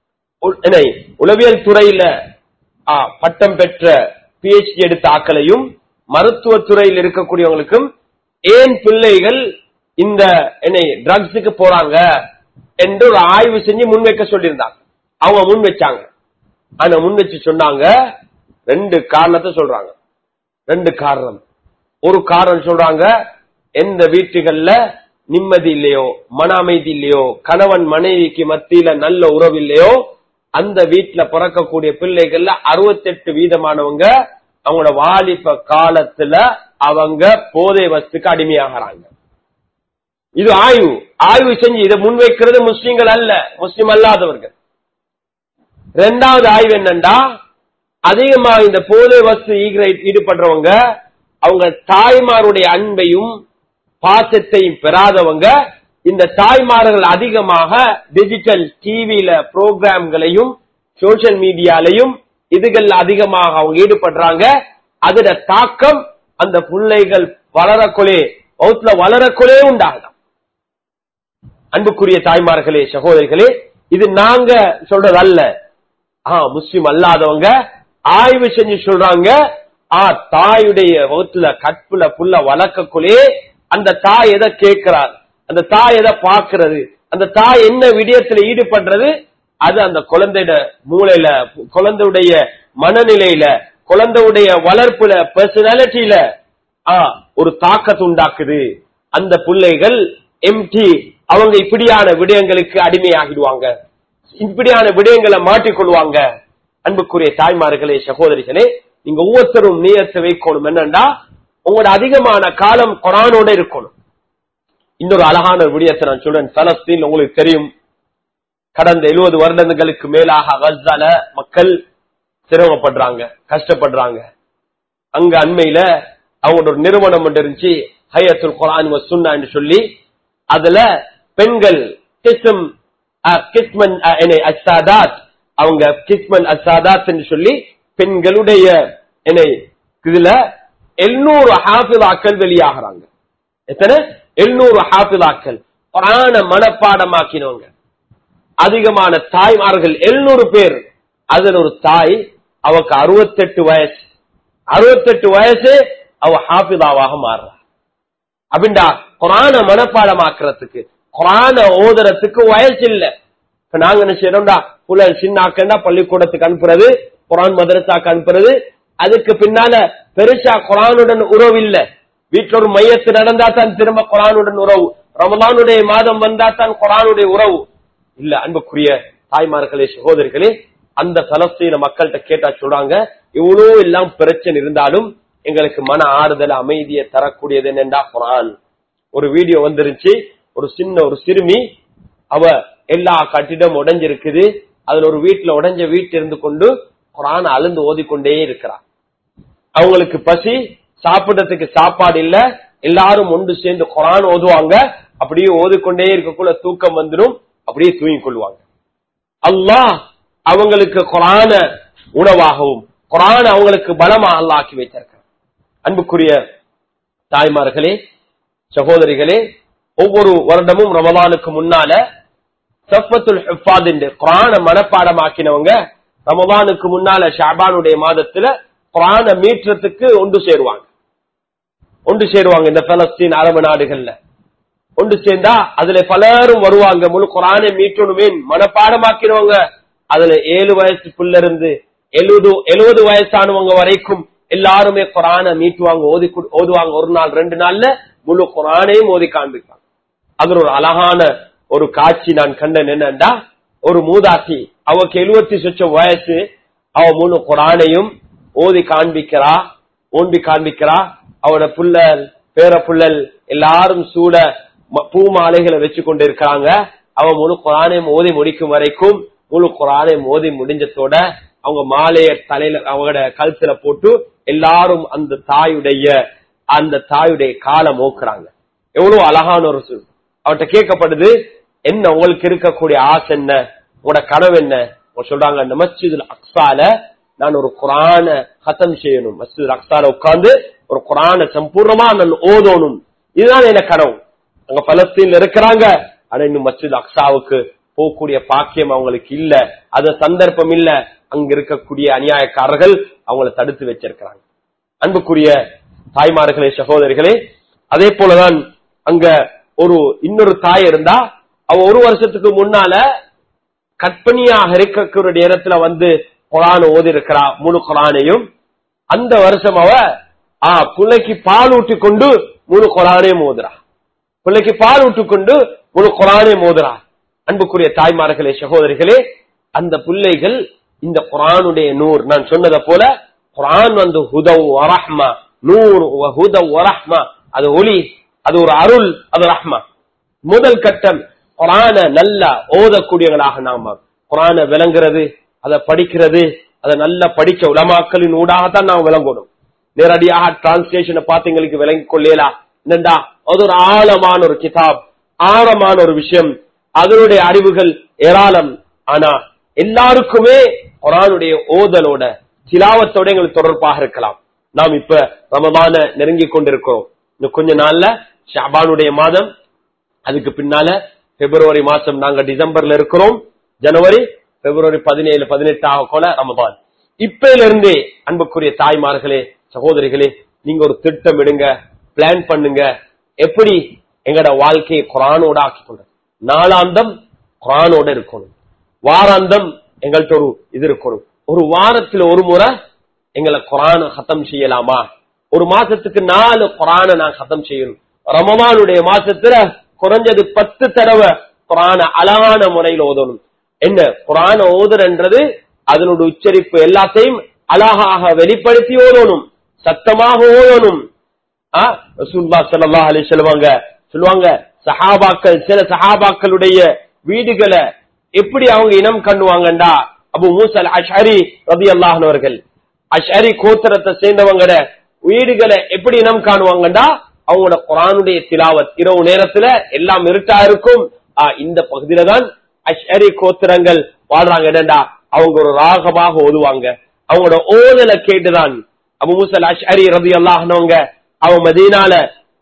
உளவியல் துறையில ஆ, பட்டம் பெற்ற பிஹெச்டி எடுத்த ஆக்களையும் மருத்துவ துறையில் இருக்கக்கூடியவங்களுக்கும் ஏன் பிள்ளைகள் இந்த என்னை ட்ரக்ஸுக்கு போறாங்க என்று ஒரு ஆய்வு செஞ்சு முன்வைக்க சொல்லியிருந்தாங்க அவங்க முன் வச்சாங்க ஆனா முன் வச்சு சொன்னாங்க ரெண்டு காரணத்தை சொல்றாங்க ரெண்டு காரணம் ஒரு காரணம் சொல்றாங்க எந்த வீட்டுகள்ல நிம்மதி இல்லையோ மன அமைதி இல்லையோ கணவன் மனைவிக்கு மத்தியில நல்ல உறவு இல்லையோ அந்த வீட்டுல பிறக்கக்கூடிய பிள்ளைகள்ல அறுபத்தெட்டு வீதமானவங்க அவங்களோட வாலிப காலத்துல அவங்க போதை வஸ்துக்கு அடிமையாகிறாங்க இது ஆய்வு ஆய்வு செஞ்சு இதை முன்வைக்கிறது முஸ்லிம்கள் அல்ல முஸ்லிம் அல்லாதவர்கள் ரெண்டாவது ஆய்வு என்னண்டா அதிகமா இந்த போதை வஸ்து ஈகிர- ஈடுபடுறவங்க அவங்க தாய்மாருடைய அன்பையும் பாசத்தையும் பெறாதவங்க இந்த தாய்மார்கள் அதிகமாக டிஜிட்டல் டிவியில புரோகிராம்களையும் சோசியல் மீடியாலையும் இதுகள் அதிகமாக அவங்க ஈடுபடுறாங்க அதோட தாக்கம் அந்த பிள்ளைகள் வளரக்குள்ளே வகுத்துல வளரக்குள்ளே உண்டாகலாம் அன்புக்குரிய தாய்மார்களே சகோதரிகளே இது நாங்க சொல்றது அல்ல ஆ முஸ்லிம் அல்லாதவங்க ஆய்வு செஞ்சு சொல்றாங்க ஆ தாயுடைய வகுத்துல கற்புல புள்ள வளர்க்கக்குள்ளே அந்த தாய் எதை கேட்கிறார் அந்த தாய் எதை பார்க்கிறது அந்த தாய் என்ன விடயத்துல ஈடுபடுறது அது அந்த குழந்தையோட மூளையில குழந்தையுடைய மனநிலையில குழந்தையுடைய வளர்ப்புல பர்சனாலிட்டியில ஆ, ஒரு தாக்கத்தை உண்டாக்குது அந்த பிள்ளைகள் எம்டி அவங்க இப்படியான விடயங்களுக்கு அடிமையாகிடுவாங்க இப்படியான விடயங்களை மாட்டிக்கொள்வாங்க அன்புக்குரிய தாய்மார்களே சகோதரிகளே நீங்க ஒவ்வொருத்தரும் நீயத்தை வைக்கணும் என்னன்னா உங்களோட அதிகமான காலம் குரானோட இருக்கணும் இன்னொரு அழகான விடயத்தை நான் சொல்றேன் பலஸ்தீன் உங்களுக்கு தெரியும் கடந்த 70 வருடங்களுக்கு மேலாக கஸ்ஸால மக்கள் சிரமப்படுறாங்க கஷ்டப்படுறாங்க அங்க அண்மையில அவங்களோட ஒரு நிறுவனம் ஒன்று இருந்துச்சு ஹையத்துல் குரான் வ சுன்னா என்று சொல்லி அதுல பெண்கள் கிஸ்ம் அஹ், கிஸ்மன் அஹ், என்ன, அஸ்ஸாதாத் அவங்க கிஸ்மன் அசாதாத் என்று சொல்லி பெண்களுடைய என்ன இதுல எழுநூறு ஹாஃபிலாக்கள் வெளியாகிறாங்க எத்தனை எழுநூறு ஹாஃபிதாக்கள் குரான மனப்பாடமாக்கினவங்க அதிகமான தாய்மார்கள் எழுநூறு பேர் அதுல ஒரு தாய் அவக்கு அறுபத்தெட்டு வயசு அறுபத்தெட்டு வயசு அவ ஹாஃபிதாவாக மாறுறா அப்படின்டா குரான மனப்பாடமாக்குறதுக்கு குரான ஓதுறதுக்கு வயசு இல்ல இப்ப நாங்க என்ன செய்யறோம்டா புள்ள சின்னாக்கண்டா பள்ளிக்கூடத்துக்கு அனுப்புறது குரான் மதரசாக்கு அனுப்புறது அதுக்கு பின்னால பெருசா குரானுடன் உறவு இல்ல வீட்டுல ஒரு மையத்து நடந்தா தான் திரும்ப குரானுடன் உறவு ரமலானுடைய மாதம் வந்தா தான் குரானுடைய உறவு இல்ல அன்புக்குரிய தாய்மார்களே சகோதரிகளே அந்த பலஸ்தீன மக்கள்கிட்ட கேட்டா சொல்றாங்க இவ்வளவு எல்லாம் பிரச்சனை இருந்தாலும் எங்களுக்கு மன ஆறுதல் அமைதியை தரக்கூடியது என்னண்டா குரான் ஒரு வீடியோ வந்துருச்சு ஒரு சின்ன ஒரு சிறுமி அவ எல்லா கட்டிடம் உடைஞ்சிருக்குது அதுல ஒரு வீட்டுல உடைஞ்ச வீட்டு இருந்து கொண்டு குரான் அழுந்து ஓதிக்கொண்டே இருக்கிறான் அவங்களுக்கு பசி சாப்பிடறதுக்கு சாப்பாடு இல்ல எல்லாரும் ஒன்று சேர்ந்து குரான் ஓதுவாங்க அப்படியே ஓதிக்கொண்டே இருக்கக்குள்ள தூக்கம் வந்துடும் அப்படியே தூங்கிக் கொள்வாங்க அல்லாஹ் அவங்களுக்கு குரான உணவாகவும் குரான் அவங்களுக்கு பலமாக அல்லாஹ் ஆக்கி வைத்திருக்கிறார் அன்புக்குரிய தாய்மார்களே சகோதரிகளே ஒவ்வொரு வருடமும் ரமலானுக்கு முன்னால சஃபத்துல் ஹிஃபாத் என்று குரான மனப்பாடமாக்கினவங்க ரமலானுக்கு முன்னால ஷாபானுடைய மாதத்துல குரான மீட்டத்துக்கு ஒன்று சேருவாங்க ஒன்று சேருவாங்க இந்த பலஸ்தீன் அரபு நாடுகள்ல ஒன்று சேர்ந்தா அதுல பலரும் வருவாங்க முழு குரானை மீட்டணுமே மனப்பாடமாக்கினவங்க அதுல ஏழு வயசு புள்ள இருந்து எழுபது எழுபது வயசானவங்க வரைக்கும் எல்லாருமே குரானை மீட்டுவாங்க ஓதி கு- ஓதுவாங்க ஒரு நாள் ரெண்டு நாள்ல முழு குரானையும் ஓதி காண்பிப்பாங்க அதுல ஒரு அழகான ஒரு காட்சி நான் கண்டேன் என்னண்டா ஒரு மூதாட்டி அவக்கு எழுபத்தி சொச்சம் வயசு அவ முழு குரானையும் ஓதி காண்பிக்கிறா ஓண்டி காண்பிக்கிறா அவட புள்ளல் பேர புள்ளல் எல்லாரும் சூட ம- பூ மாலைகளை வச்சு கொண்டு இருக்காங்க அவ முழு குரானையும் ஓதி முடிக்கும் வரைக்கும் முழு குரானையும் ஓதி முடிஞ்சதோட அவங்க மாலைய தலையில அவங்களோட கழுத்துல போட்டு எல்லாரும் அந்த தாயுடைய அந்த தாயுடைய காலை மோக்குறாங்க எவ்வளவு அழகான ஒரு சொல் அவர்கிட்ட கேட்கப்படுது என்ன உங்களுக்கு இருக்கக்கூடிய ஆசை என்ன உங்களோட கனவு என்ன அவங்க சொல்றாங்க அந்த மஸ்ஜிதுல் அக்ஸால நான் ஒரு குரான ஹத்தம் செய்யணும் மஸ்ஜிதுல் அக்ஸால உட்கார்ந்து ஒரு குரான சம்பூர்ணமா நான் ஓதணும் இதுதான் என்ன கனவு அங்க பலஸ்தீன்ல இருக்கிறாங்க ஆனா இன்னும் மஸ்ஜித் அக்ஸாவுக்கு போகக்கூடிய பாக்கியம் அவங்களுக்கு இல்ல அது சந்தர்ப்பம் இல்ல அங்க இருக்கக்கூடிய அநியாயக்காரர்கள் அவங்கள தடுத்து வச்சிருக்கிறாங்க அன்புக்குரிய தாய்மார்களே சகோதரிகளே அதே போலதான் அங்க ஒரு இன்னொரு தாய் இருந்தா அவ ஒரு வருஷத்துக்கு முன்னால கற்பனியாக இருக்கக்கூடிய நேரத்துல வந்து குரான் ஓதி இருக்கிறா முழு குரானையும் அந்த வருஷம் அவ ஆ பிள்ளைக்கு பால் ஊட்டி கொண்டு முழு குரானையும் ஓதுறா பிள்ளைக்கு பால் ஊட்டி கொண்டு முழு குரானையும் ஓதுறா அன்புக்குரிய தாய்மார்களே சகோதரிகளே அந்த பிள்ளைகள் இந்த குரானுடைய நூர் நான் சொன்னதை போல குரான் வந்து ஹுதவ் வரஹ்மா நூர் வ ஹுதவ் வரஹ்மா அது ஒளி அது ஒரு அருள் அது ரஹ்மா முதல் கட்டம் குரான நல்லா ஓதக்கூடியவங்களாக நாம குரான விளங்குறது அதை படிக்கிறது அதை நல்லா படிச்ச உலமாக்களின் ஊடாகத்தான் நாம் விளங்கணும் நேரடியாக டிரான்ஸ்லேஷனை பார்த்து எங்களுக்கு விளங்கிக் கொள்ளலாம் என்னண்டா அது ஒரு ஆழமான ஒரு கிதாப் ஆழமான ஒரு விஷயம் அதனுடைய அறிவுகள் ஏராளம் ஆனா எல்லாருக்குமே குரானுடைய ஓதலோட சிலாவத்தோட எங்களுக்கு தொடர்பாக இருக்கலாம் நாம் இப்ப ரமதான நெருங்கி கொண்டிருக்கிறோம் இன்னும் கொஞ்ச நாள்ல ஷாபானுடைய மாதம் அதுக்கு பின்னால பிப்ரவரி மாசம் நாங்க டிசம்பர்ல இருக்கிறோம் ஜனவரி பிப்ரவரி பதினேழு பதினெட்டு ஆக போல ரமபான் இப்பையில இருந்தே அன்புக்குரிய தாய்மார்களே சகோதரிகளே நீங்க ஒரு திட்டம் இடுங்க பிளான் பண்ணுங்க எப்படி எங்கட வாழ்க்கையை குரானோட ஆக்கிக்கொள்ள நாளாந்தம் குரானோட இருக்கணும் வாராந்தம் எங்கள்கிட்ட ஒரு இது இருக்கணும் ஒரு வாரத்துல ஒரு முறை எங்களை குரான ஹத்தம் செய்யலாமா ஒரு மாசத்துக்கு நாலு குரான நான் ஹத்தம் செய்யணும் ரமமானுடைய மாசத்துல குறைஞ்சது பத்து தடவை குரான அழகான முறையில் ஓதணும் என்ன குரான ஓதுறன்றது அதனுடைய உச்சரிப்பு எல்லாத்தையும் அழகாக வெளிப்படுத்தி ஓதணும் சத்தமாக ஓதணும் ஆ, ரசூலுல்லாஹ் ஸல்லல்லாஹு அலைஹி சொல்லுவாங்க சொல்லுவாங்க சஹாபாக்கள் சில சஹாபாக்களுடைய வீடுகளை எப்படி அவங்க இனம் கண்ணுவாங்கண்டா அபு மூசல் அஷ்அரி ரலியல்லாஹு அன்ஹு அவர்கள் அஷ்அரி கோத்திரத்தை சேர்ந்தவங்கட வீடுகளை எப்படி இனம் காணுவாங்கண்டா அவங்களோட குரானுடைய திலாவத் இரவு நேரத்துல எல்லாம் இருட்டா இருக்கும் ஆ, இந்த பகுதியில தான் அஷ்அரி கோத்திரங்கள் வாழ்றாங்க என்னண்டா அவங்க ஒரு ராகமாக ஓதுவாங்க அவங்களோட ஓதலை கேட்டுதான் அபு மூசல் அஷ்அரி ரதி அல்லாஹ்னவங்க அவன் மதீனால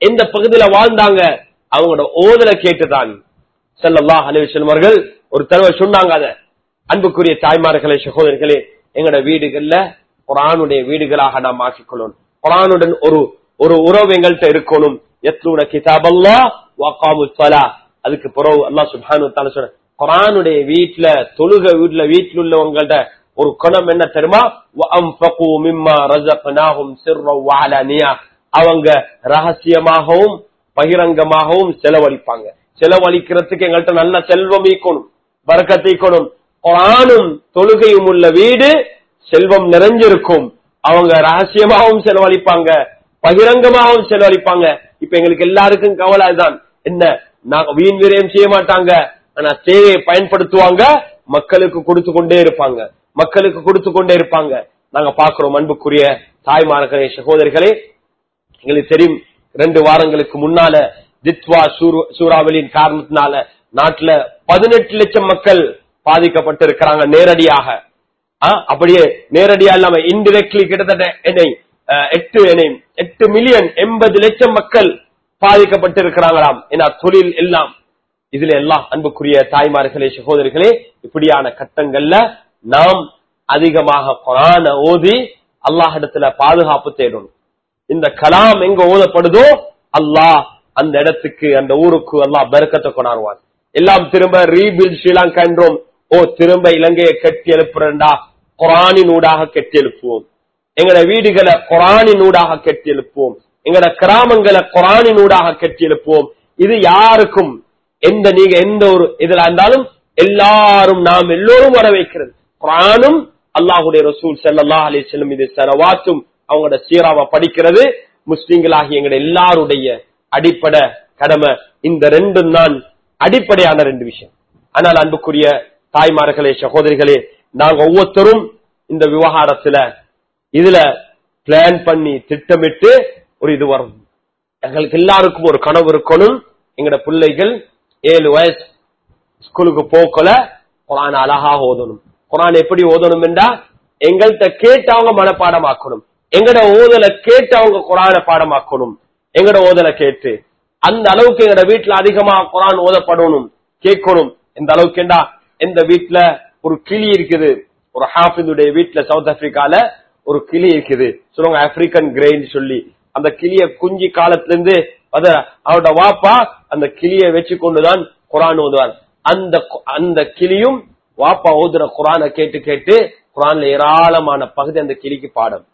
எந்த பகுதியில வாழ்ந்தாங்க அவங்களோட ஓதல கேட்டுதான் ஸல்லல்லாஹு அலைஹி வஸல்லம் அவர்கள் ஒரு தடவை சொன்னாங்க அத அன்புக்குரிய தாய்மார்களே சகோதரர்களே எங்களோட வீடுகள்ல குரானுடைய வீடுகளாக நாம் ஆக்கிக்கொள்ளணும் குரானுடன் ஒரு ஒரு உறவு எங்கள்கிட்ட இருக்கணும் எத்லூன கிதாபல்லா வகாமு ஸலா அதுக்கு பிறகு அல்லாஹ் சுப்ஹானஹு வ தஆலா சொல்ற குரானுடைய வீட்ல தொழுக வீட்ல வீட்ல உள்ளவங்கள்ட்ட ஒரு குணம் என்ன தெரியுமா வஅன்ஃபகு மிம்மா ரஸக்னாஹும் சிர்ரா வ அலானியா அவங்க ரகசியமாகவும் பகிரங்கமாகவும் செலவழிப்பாங்க செலவழிக்கிறதுக்கு எங்கள்கிட்ட நல்ல செல்வம் ஈக்கணும் பறக்கத்தை ஈக்கணும் குரானும் தொழுகையும் உள்ள வீடு செல்வம் நிறைஞ்சிருக்கும் அவங்க ரகசியமாகவும் செலவழிப்பாங்க பகிரங்கமாகவும் செலவழிப்பாங்க இப்ப எங்களுக்கு எல்லாருக்கும் கவலை அதுதான் என்ன நாங்க வீண் விரயம் செய்ய மாட்டாங்க ஆனா தேவையை பயன்படுத்துவாங்க மக்களுக்கு கொடுத்து கொண்டே இருப்பாங்க மக்களுக்கு கொடுத்து கொண்டே இருப்பாங்க நாங்க பாக்குறோம் அன்புக்குரிய தாய்மார்களே சகோதரிகளே எங்களுக்கு தெரியும் ரெண்டு வாரங்களுக்கு முன்னால தித்வா சூரு- சூறாவளியின் காரணத்தினால நாட்டுல பதினெட்டு லட்சம் மக்கள் பாதிக்கப்பட்டு இருக்கிறாங்க நேரடியாக ஆ, அப்படியே நேரடியா இல்லாம இன்டிரெக்ட்லி கிட்டத்தட்ட என்னை அஹ், எட்டு என்னை எட்டு மில்லியன் எண்பது லட்சம் மக்கள் பாதிக்கப்பட்டு இருக்கிறாங்களாம் ஏன்னா தொழில் எல்லாம் இதுல எல்லாம் அன்புக்குரிய தாய்மார்களே சகோதரிகளே இப்படியான கட்டங்கள்ல நாம் அதிகமாக குரான ஓதி அல்லாஹிடத்துல பாதுகாப்பு தேடணும் இந்த கலாம் எங்க ஓதப்படுதோ அல்லாஹ் அந்த இடத்துக்கு அந்த ஊருக்கு அல்லாஹ் பெருக்கத்தை கொண்டாடுவான் எல்லாம் திரும்ப ரீபில் ஸ்ரீலங்கா என்றோம் ஓ திரும்ப இலங்கையை கட்டி எழுப்புறா குரானினூடாக கட்டி எழுப்புவோம் எங்கட வீடுகளை குரானினூடாக கட்டி எழுப்புவோம் எங்கட கிராமங்களை குரானினூடாக கட்டி எழுப்புவோம் இது யாருக்கும் எந்த நீங்க எந்த ஒரு இதுல இருந்தாலும் எல்லாரும் நாம் எல்லோரும் வர வைக்கிறது குரானும் அல்லாஹுடைய ரசூல் ஸல்லல்லாஹு அலைஹி வஸல்லம் இது சரவாத்தும் அவங்களோட சீராவை படிக்கிறது முஸ்லிம்களாகிய எங்கட எல்லாருடைய அடிப்படை கடமை இந்த ரெண்டும் தான் அடிப்படையான ரெண்டு விஷயம் ஆனால் அன்புக்குரிய தாய்மார்களே சகோதரிகளே நாங்க ஒவ்வொருத்தரும் இந்த விவகாரத்துல இதுல பிளான் பண்ணி திட்டமிட்டு ஒரு இது வரும் எங்களுக்கு எல்லாருக்கும் ஒரு கனவு இருக்கணும் எங்கட பிள்ளைகள் ஏழு வயசு ஸ்கூலுக்கு போக்கல குரான் அழகாக ஓதணும் குரான் எப்படி ஓதணும் என்றா எங்கள்கிட்ட கேட்டு அவங்க மனப்பாடமாக்கணும் எங்கட ஓதலை கேட்டு அவங்க குரான பாடமாக்கணும் எங்கட ஓதலை கேட்டு அந்த அளவுக்கு எங்கட வீட்டுல அதிகமா குரான் ஓதப்படணும் கேட்கணும் இந்த அளவுக்கு என்றா எந்த வீட்டுல ஒரு கிளி இருக்குது ஒரு ஹாஃபிதுடைய வீட்டுல சவுத் ஆப்பிரிக்கால ஒரு கிளி இருக்குது சொல்லுவாங்க ஆப்பிரிக்கன் கிரெயின் சொல்லி அந்த கிளிய குஞ்சி காலத்துல இருந்து அத அவரோட வாப்பா அந்த கிளியை வச்சு கொண்டுதான் குரான் ஓதுவார் அந்த கு- அந்த கிளியும் வாப்பா ஓதுற குரானை கேட்டு கேட்டு குரான்ல ஏராளமான பகுதி அந்த கிளிக்கு பாடம்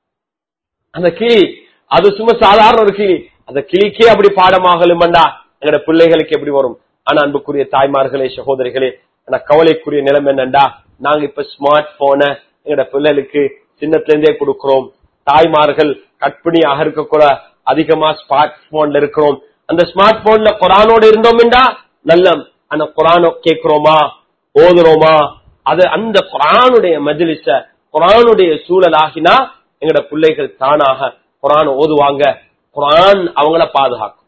அந்த கிளி அது சும்மா சாதாரண ஒரு கிளி அந்த கிளிக்கே அப்படி பாடமாகலுமண்டா எங்கட பிள்ளைகளுக்கு எப்படி வரும் ஆனா அன்புக்குரிய தாய்மார்களே சகோதரிகளே ஆனா கவலைக்குரிய நிலைமை என்னண்டா நாங்க இப்ப ஸ்மார்ட் போன எங்கட பிள்ளைகளுக்கு சின்னத்துல இருந்தே கொடுக்கிறோம் தாய்மார்கள் கற்பிணியாக இருக்கக்கூட அதிகமா ஸ்மார்ட் போன்ல இருக்கிறோம் அந்த ஸ்மார்ட் போன்ல குரானோட இருந்தோம்டா நல்ல அந்த குரானோ கேட்கிறோமா ஓதுறோமா அது அந்த குரானுடைய மஜ்லிஸ குரானுடைய சூழல் ஆகினா எங்கட பிள்ளைகள் தானாக குரான் ஓதுவாங்க குரான் அவங்கள பாதுகாக்கும்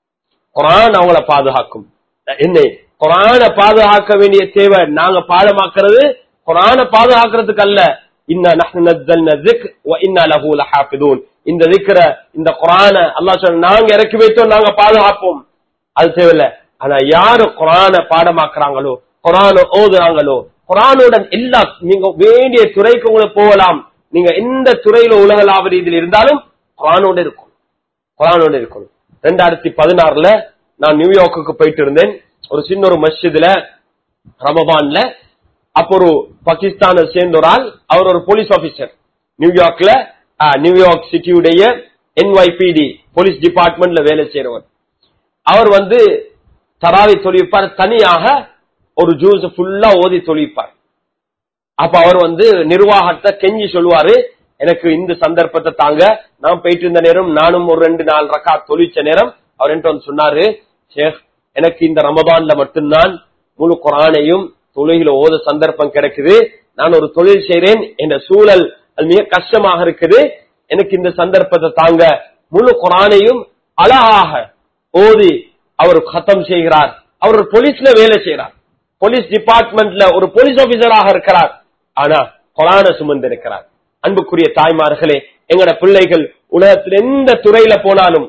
குரான் அவங்கள பாதுகாக்கும் என்ன குரான பாதுகாக்க வேண்டிய தேவை நாங்க பாடமாக்குறது குரான பாதுகாக்கிறதுக்கு அல்ல இன்ன நஹ்னு நஸ்ஸல்னா ذிக்ர் வ இன்னா லஹு லஹாஃபிதூன் இந்த ذிக்ர இந்த குரான அல்லாஹ் சொல்ற நாங்க இறக்கி வைத்தோம் நாங்க பாதுகாப்போம் அது தேவையில்ல ஆனா யாரு குரான பாடமாக்குறாங்களோ குரான ஓதுறாங்களோ குரானுடன் எல்லா நீங்க வேண்டிய துறைக்கு உங்களுக்கு போகலாம் நீங்க எந்த துறையில உலகளாவ ரீதியில் இருந்தாலும் குரானோட இருக்கும் குரானோட இருக்கணும் ரெண்டாயிரத்தி பதினாறுல நான் நியூயார்க்குக்கு போயிட்டு இருந்தேன் ஒரு சின்ன ஒரு மஸ்ஜிதுல ரமபான்ல அப்போ ஒரு பாகிஸ்தானை சேர்ந்த ஒரு ஆள் அவர் ஒரு போலீஸ் ஆபீசர் நியூயார்க்ல ஆ, நியூயார்க் சிட்டியுடைய என்ஒய்பிடி போலீஸ் டிபார்ட்மெண்ட்ல வேலை செய்யறவர் அவர் வந்து தராவி தொழிப்பார் தனியாக ஒரு ஜூஸ் ஃபுல்லா ஓதி தொழிப்பார் அப்ப அவர் வந்து நிர்வாகத்தை கெஞ்சி சொல்லுவாரு எனக்கு இந்த சந்தர்ப்பத்தை தாங்க நான் போயிட்டு இருந்த நேரம் நானும் ஒரு ரெண்டு நாள் ரக்கா தொழிச்ச நேரம் அவர் என்கிட்ட வந்து சொன்னாரு ஷேக் எனக்கு இந்த ரமபான்ல மட்டும்தான் முழு குரானையும் தொழுகில ஓத சந்தர்ப்பம் கிடைக்குது நான் ஒரு தொழில் செய்றேன் என்ற சூழல் அது மிக கஷ்டமாக இருக்குது எனக்கு இந்த சந்தர்ப்பத்தை தாங்க முழு குரானையும் அழகாக ஓதி அவர் கத்தம் செய்கிறார் அவர் ஒரு போலீஸ்ல வேலை செய்கிறார் போலீஸ் டிபார்ட்மெண்ட்ல ஒரு போலீஸ் ஆபீசராக இருக்கிறார் ஆனா கொலான சுமந்து இருக்கிறார் அன்புக்குரிய தாய்மார்களே எங்கட பிள்ளைகள் உலகத்தில் எந்த துறையில போனாலும்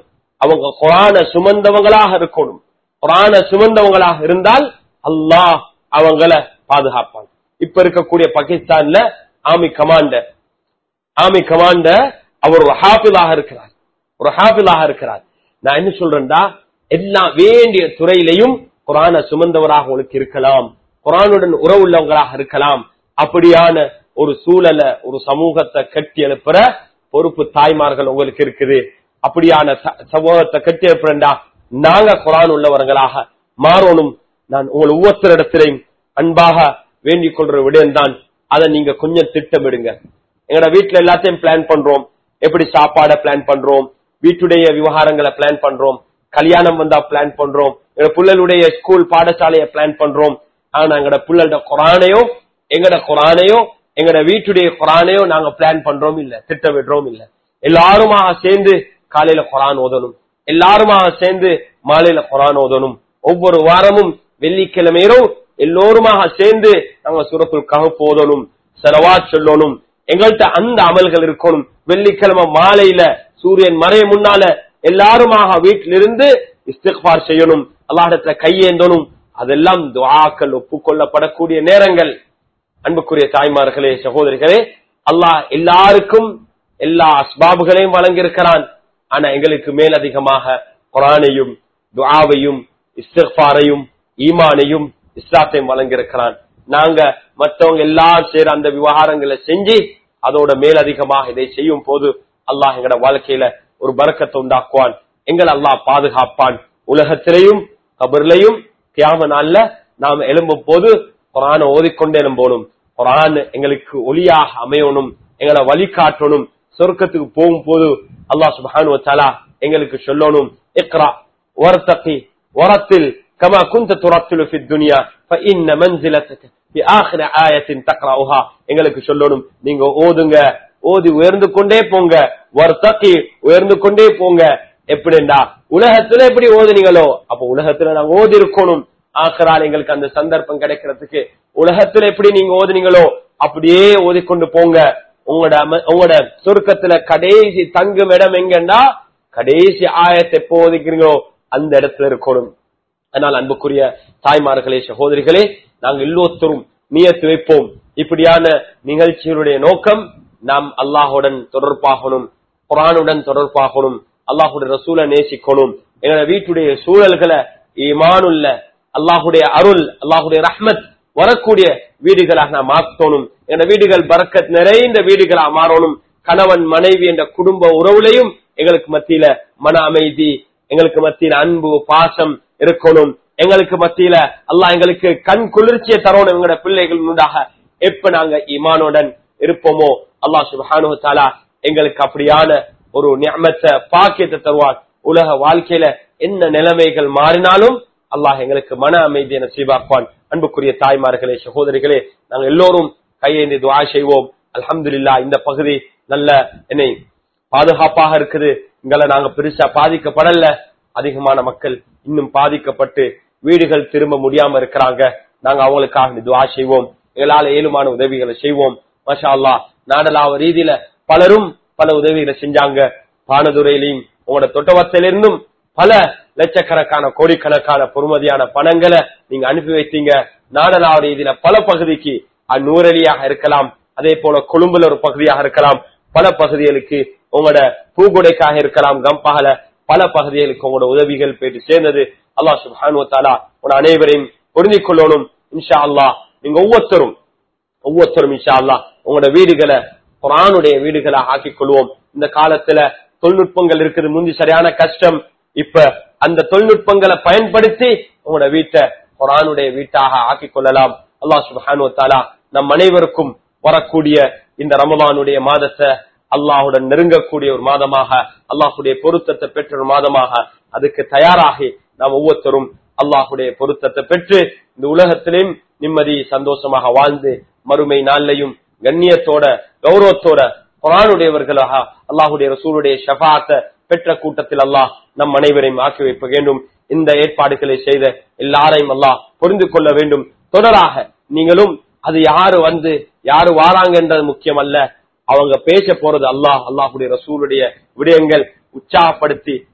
அவங்க குரான சுமந்தவங்களாக இருக்கணும் குரான சுமந்தவங்களாக இருந்தால் அல்லாஹ் அவங்கள பாதுகாப்பான் இப்ப இருக்கக்கூடிய பாகிஸ்தான்ல ஆர்மி கமாண்டர் ஆர்மி கமாண்டர் அவர் ஒரு ஹாஃபிலாக இருக்கிறார் ஒரு ஹாஃபிலாக இருக்கிறார் நான் என்ன சொல்றேன்டா எல்லா வேண்டிய துறையிலையும் குரான சுமந்தவராக உங்களுக்கு இருக்கலாம் குரானுடன் உறவு உள்ளவங்களாக இருக்கலாம் அப்படியான ஒரு சூழலை ஒரு சமூகத்தை கட்டி எழுப்புற பொறுப்பு தாய்மார்கள் உங்களுக்கு இருக்குது அப்படியான ச- சமூகத்தை கட்டி எழுப்புறேன்டா நாங்க குரான் உள்ளவர்களாக மாறணும் நான் உங்கள் ஒவ்வொருத்தரிடத்திலையும் அன்பாக வேண்டிக் கொள்ற விடயம்தான் அதை நீங்க கொஞ்சம் திட்டமிடுங்க எங்கட வீட்டுல எல்லாத்தையும் பிளான் பண்றோம் எப்படி சாப்பாட பிளான் பண்றோம் வீட்டுடைய விவகாரங்களை பிளான் பண்றோம் கல்யாணம் வந்தா பிளான் பண்றோம் எங்க பிள்ளைகளுடைய ஸ்கூல் பாடசாலையை பிளான் பண்றோம் ஆனா எங்கட பிள்ளைகளோட குரானையோ எங்கட குரானையோ எங்கட வீட்டுடைய குரானையோ நாங்க பிளான் பண்றோம் இல்ல திட்டமிடுறோம் இல்ல எல்லாருமாக சேர்ந்து காலையில குரான் ஓதணும் எல்லாருமாக சேர்ந்து மாலையில குரான் ஓதணும் ஒவ்வொரு வாரமும் வெள்ளிக்கிழமையிலும் எல்லோருமாக சேர்ந்து நாங்க சுரத்துல் கஹப் ஓதணும் செலவாத் சொல்லணும் எங்கள்கிட்ட அந்த அமல்கள் இருக்கணும் வெள்ளிக்கிழமை மாலையில சூரியன் மறைய முன்னால எல்லாருமாக வீட்டிலிருந்து இஸ்திக்பார் செய்யணும் அல்லாஹிடத்துல கையேந்தணும் அதெல்லாம் துஆக்கள் ஒப்புக்கொள்ளப்படக்கூடிய நேரங்கள் அன்புக்குரிய தாய்மார்களே சகோதரிகளே அல்லாஹ் எல்லாருக்கும் எல்லா அஸ்பாபுகளையும் வழங்கியிருக்கிறான் ஆனா எங்களுக்கு மேலதிகமாக குரானையும் துஆவையும் இஸ்திக்பாரையும் ஈமானையும் இஸ்லாத்தையும் வழங்கியிருக்கிறான் நாங்க மற்றவங்க எல்லாம் சேர அந்த விவகாரங்களை செஞ்சு அதோட மேலதிகமாக இதை செய்யும் போது அல்லாஹ் எங்கட வாழ்க்கையில ஒரு பறக்கத்தை உண்டாக்குவான் எங்கள் அல்லாஹ் பாதுகாப்பான் உலகத்திலையும் கபர்லையும் கியாம நாள்ல நாம் எழும்பும் போது குரான ஓதிக்கொண்டே எழும்போனும் குரான் எங்களுக்கு ஒளியாக அமையணும் எங்களை வழிகாட்டணும் சொர்க்கத்துக்கு போகும் போது அல்லாஹ் சுப்ஹானஹு வ தஆலா எங்களுக்கு சொல்லணும் இக்ரா வர்தகி வரத்தில் كما كنت ترتل في الدنيا فإن منزلتك في آخر آية تقرأها எங்களுக்கு சொல்லணும் நீங்க ஓதுங்க ஓதி உயர்ந்து கொண்டே போங்க வர்த்தகி உயர்ந்து கொண்டே போங்க எப்படிண்டா உலகத்துல எப்படி ஓதுனீங்களோ அப்ப உலகத்துல நாங்க ஓதி இருக்கணும் ஆக்கரால் எங்களுக்கு அந்த சந்தர்ப்பம் கிடைக்கிறதுக்கு உலகத்துல எப்படி நீங்க ஓதுனீங்களோ அப்படியே ஓதிக்கொண்டு போங்க உங்களோட அம- உங்களோட சுருக்கத்துல கடைசி தங்கும் இடம் எங்கன்னா கடைசி ஆயத்தை எப்போ ஒதுக்கிறீங்களோ அந்த இடத்துல இருக்கணும் அதனால் அன்புக்குரிய தாய்மார்களே சகோதரிகளே நாங்கள் எல்லோத்தரும் நியத்து வைப்போம் இப்படியான நிகழ்ச்சிகளுடைய நோக்கம் நாம் அல்லாஹுடன் தொடர்பாகணும் குரானுடன் தொடர்பாகணும் அல்லாஹுடைய ரசூலை நேசிக்கணும் எங்களோட வீட்டுடைய சூழல்களை ஈமானுள்ள அல்லாஹுடைய அருள் அல்லாஹுடைய ரஹ்மத் வரக்கூடிய வீடுகளாக நாம் மாற்றணும் எங்களோட வீடுகள் பறக்கத் நிறைந்த வீடுகளா மாறணும் கணவன் மனைவி என்ற குடும்ப உறவுலையும் எங்களுக்கு மத்தியில மன அமைதி எங்களுக்கு மத்தியில அன்பு பாசம் இருக்கணும் எங்களுக்கு மத்தியில அல்லாஹ் எங்களுக்கு கண் குளிர்ச்சியை தரணும் எங்களோட பிள்ளைகள் உண்டாக எப்ப நாங்க ஈமானுடன் இருப்போமோ அல்லாஹ் சுப்ஹானஹு தஆலா எங்களுக்கு அப்படியான ஒரு நியமத்தை பாக்கியத்தை தருவார் உலக வாழ்க்கையில என்ன நிலைமைகள் மாறினாலும் அல்லாஹ் எங்களுக்கு மன அமைதியை நசீபாக்குவான் அன்புக்குரிய தாய்மார்களே சகோதரிகளே நாங்கள் எல்லோரும் கையேந்தி துவா செய்வோம் அல்ஹம்துலில்லாஹ் இந்த பகுதி நல்ல என்னை பாதுகாப்பாக இருக்குது இங்களை நாங்க பெருசா பாதிக்கப்படல அதிகமான மக்கள் இன்னும் பாதிக்கப்பட்டு வீடுகள் திரும்ப முடியாம இருக்கிறாங்க நாங்க அவங்களுக்காக துவா செய்வோம் எங்களால ஏழுமான உதவிகளை செய்வோம் மஷா அல்லாஹ் நாடலாவ ரீதியில பலரும் பல உதவிகளை செஞ்சாங்க பானதுரையிலையும் உங்களோட தொட்டவத்திலிருந்தும் பல லட்சக்கணக்கான கோடிக்கணக்கான பொறுமதியான பணங்களை நீங்க அனுப்பி வைத்தீங்க நாடலாவ ரீதியில பல பகுதிக்கு அது நூறலியாக இருக்கலாம் அதே போல கொழும்புல ஒரு பகுதியாக இருக்கலாம் பல பகுதிகளுக்கு உங்களோட பூகுடைக்காக இருக்கலாம் கம்பால பல பகுதிகளுக்கு உங்களோட உதவிகள் போயிட்டு சேர்ந்தது அல்லாஹ் சுப்ஹானு வ தஆலா உன அனைவரையும் பொருந்திக் கொள்ளணும் இன்ஷா அல்லாஹ் நீங்க ஒவ்வொருத்தரும் ஒவ்வொருத்தரும் இன்ஷா அல்லாஹ் உங்களோட வீடுகளை குரானுடைய வீடுகளை ஆக்கிக் கொள்வோம் இந்த காலத்துல தொழில்நுட்பங்கள் இருக்குது முந்தி சரியான கஷ்டம் இப்ப அந்த தொழில்நுட்பங்களை பயன்படுத்தி உங்களோட வீட்டை குரானுடைய வீட்டாக ஆக்கிக் கொள்ளலாம் அல்லாஹ் சுப்ஹானு வ தஆலா நம் அனைவருக்கும் வரக்கூடிய இந்த ரமலானுடைய மாதத்தை அல்லாஹுடன் நெருங்கக்கூடிய ஒரு மாதமாக அல்லாஹுடைய பொருத்தத்தை பெற்ற ஒரு மாதமாக அதுக்கு தயாராகி நாம் ஒவ்வொருத்தரும் அல்லாஹுடைய பொருத்தத்தை பெற்று இந்த உலகத்திலும் நிம்மதி சந்தோஷமாக வாழ்ந்து மறுமை நாள்லையும் கண்ணியத்தோட கௌரவத்தோட குரானுடையவர்களாக அல்லாஹுடைய ரசூலுடைய ஷஃபாத்தை பெற்ற கூட்டத்தில் அல்லாஹ் நம் அனைவரையும் ஆக்கி வைக்க வேண்டும் இந்த ஏற்பாடுகளை செய்த எல்லாரையும் அல்லாஹ் புரிந்து கொள்ள வேண்டும் தொடராக நீங்களும் அது யாரு வந்து யாரு வாராங்கன்றது முக்கியம் அல்ல அவங்க பேச போறது அல்லாஹ் அல்லாஹுடைய ரசூலுடைய விடயங்கள் உற்சாகப்படுத்தி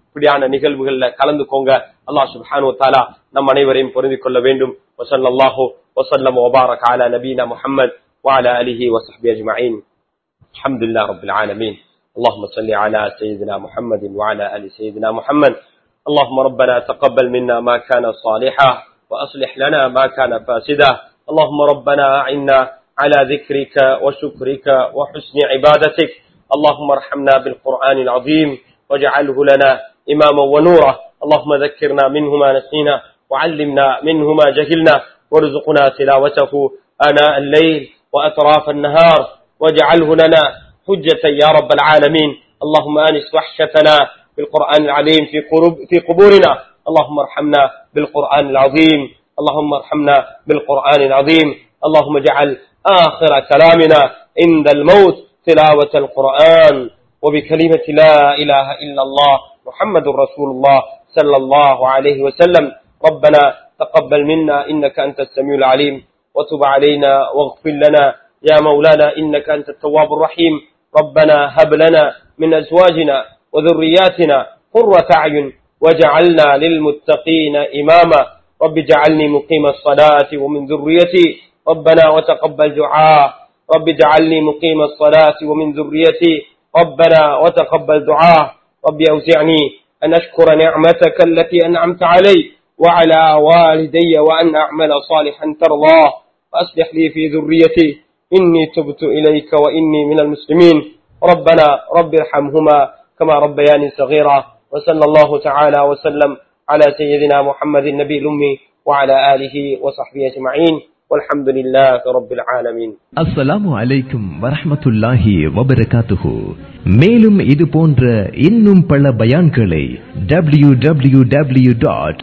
இப்படியான நிகழ்வுகள்ல கலந்துக்கோங்க அல்லாஹ் சுப்ஹானு தாலா நம் அனைவரையும் பொருந்திக் கொள்ள வேண்டும் வசல்லாஹு வசல்லம் وبارك على نبينا محمد وعلى اله وصحبه اجمعين الحمد لله رب العالمين اللهم صل على سيدنا محمد وعلى ال سيدنا محمد اللهم ربنا تقبل منا ما كان صالحا واصلح لنا ما كان فاسدا اللهم ربنا اعنا على ذكرك وشكرك وحسن عبادتك اللهم ارحمنا بالقران العظيم واجعله لنا إماما ونورا اللهم ذكرنا منه ما نسينا وعلمنا منه ما جهلنا وارزقنا تلاوته آناء الليل وأطراف النهار واجعله لنا حجة يا رب العالمين اللهم آنس وحشتنا بالقرآن العظيم في, قرب في قبورنا اللهم ارحمنا بالقرآن العظيم اللهم ارحمنا بالقرآن العظيم اللهم اجعل آخر كلامنا عند الموت تلاوة القرآن وبكلمة لا إله إلا الله محمد رسول الله صلى الله عليه وسلم ربنا تقبل منا إنك أنت السميع العليم وتب علينا واغفر لنا يا مولانا إنك أنت التواب الرحيم ربنا هب لنا من أزواجنا وذرياتنا قرة أعين وجعلنا للمتقين إماما رب اجعلني مقيم الصلاة ومن ذريتي ربنا وتقبل دعاء رب اجعلني مقيم الصلاة ومن ذريتي ربنا وتقبل دعاء رب أوزعني أن أشكر نعمتك التي أنعمت علي وعلى والدي وأن أعمل صالحا ترضاه وأصلح لي في ذريتي إني تبت إليك وإني من المسلمين ربنا رب ارحمهما كما ربياني صغيرا وصلى الله تعالى وسلم على سيدنا محمد النبي الأمي وعلى آله وصحبه أجمعين والحمد لله رب العالمين அஸ்ஸலாமு அலைக்கும் வரஹ்மத்துல்லாஹி வபரகாத்துஹு மேலும் இது போன்ற இன்னும் பல பயான்களை W W W dot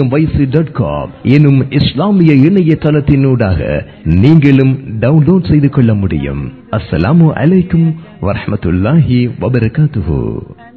dot com எனும் இஸ்லாமிய இணையதளத்தினூடாக நீங்களும் டவுன்லோட் செய்து கொள்ள முடியும் அஸ்ஸலாமு அலைக்கும் வரஹ்மத்துல்லாஹி வபரகாத்துஹு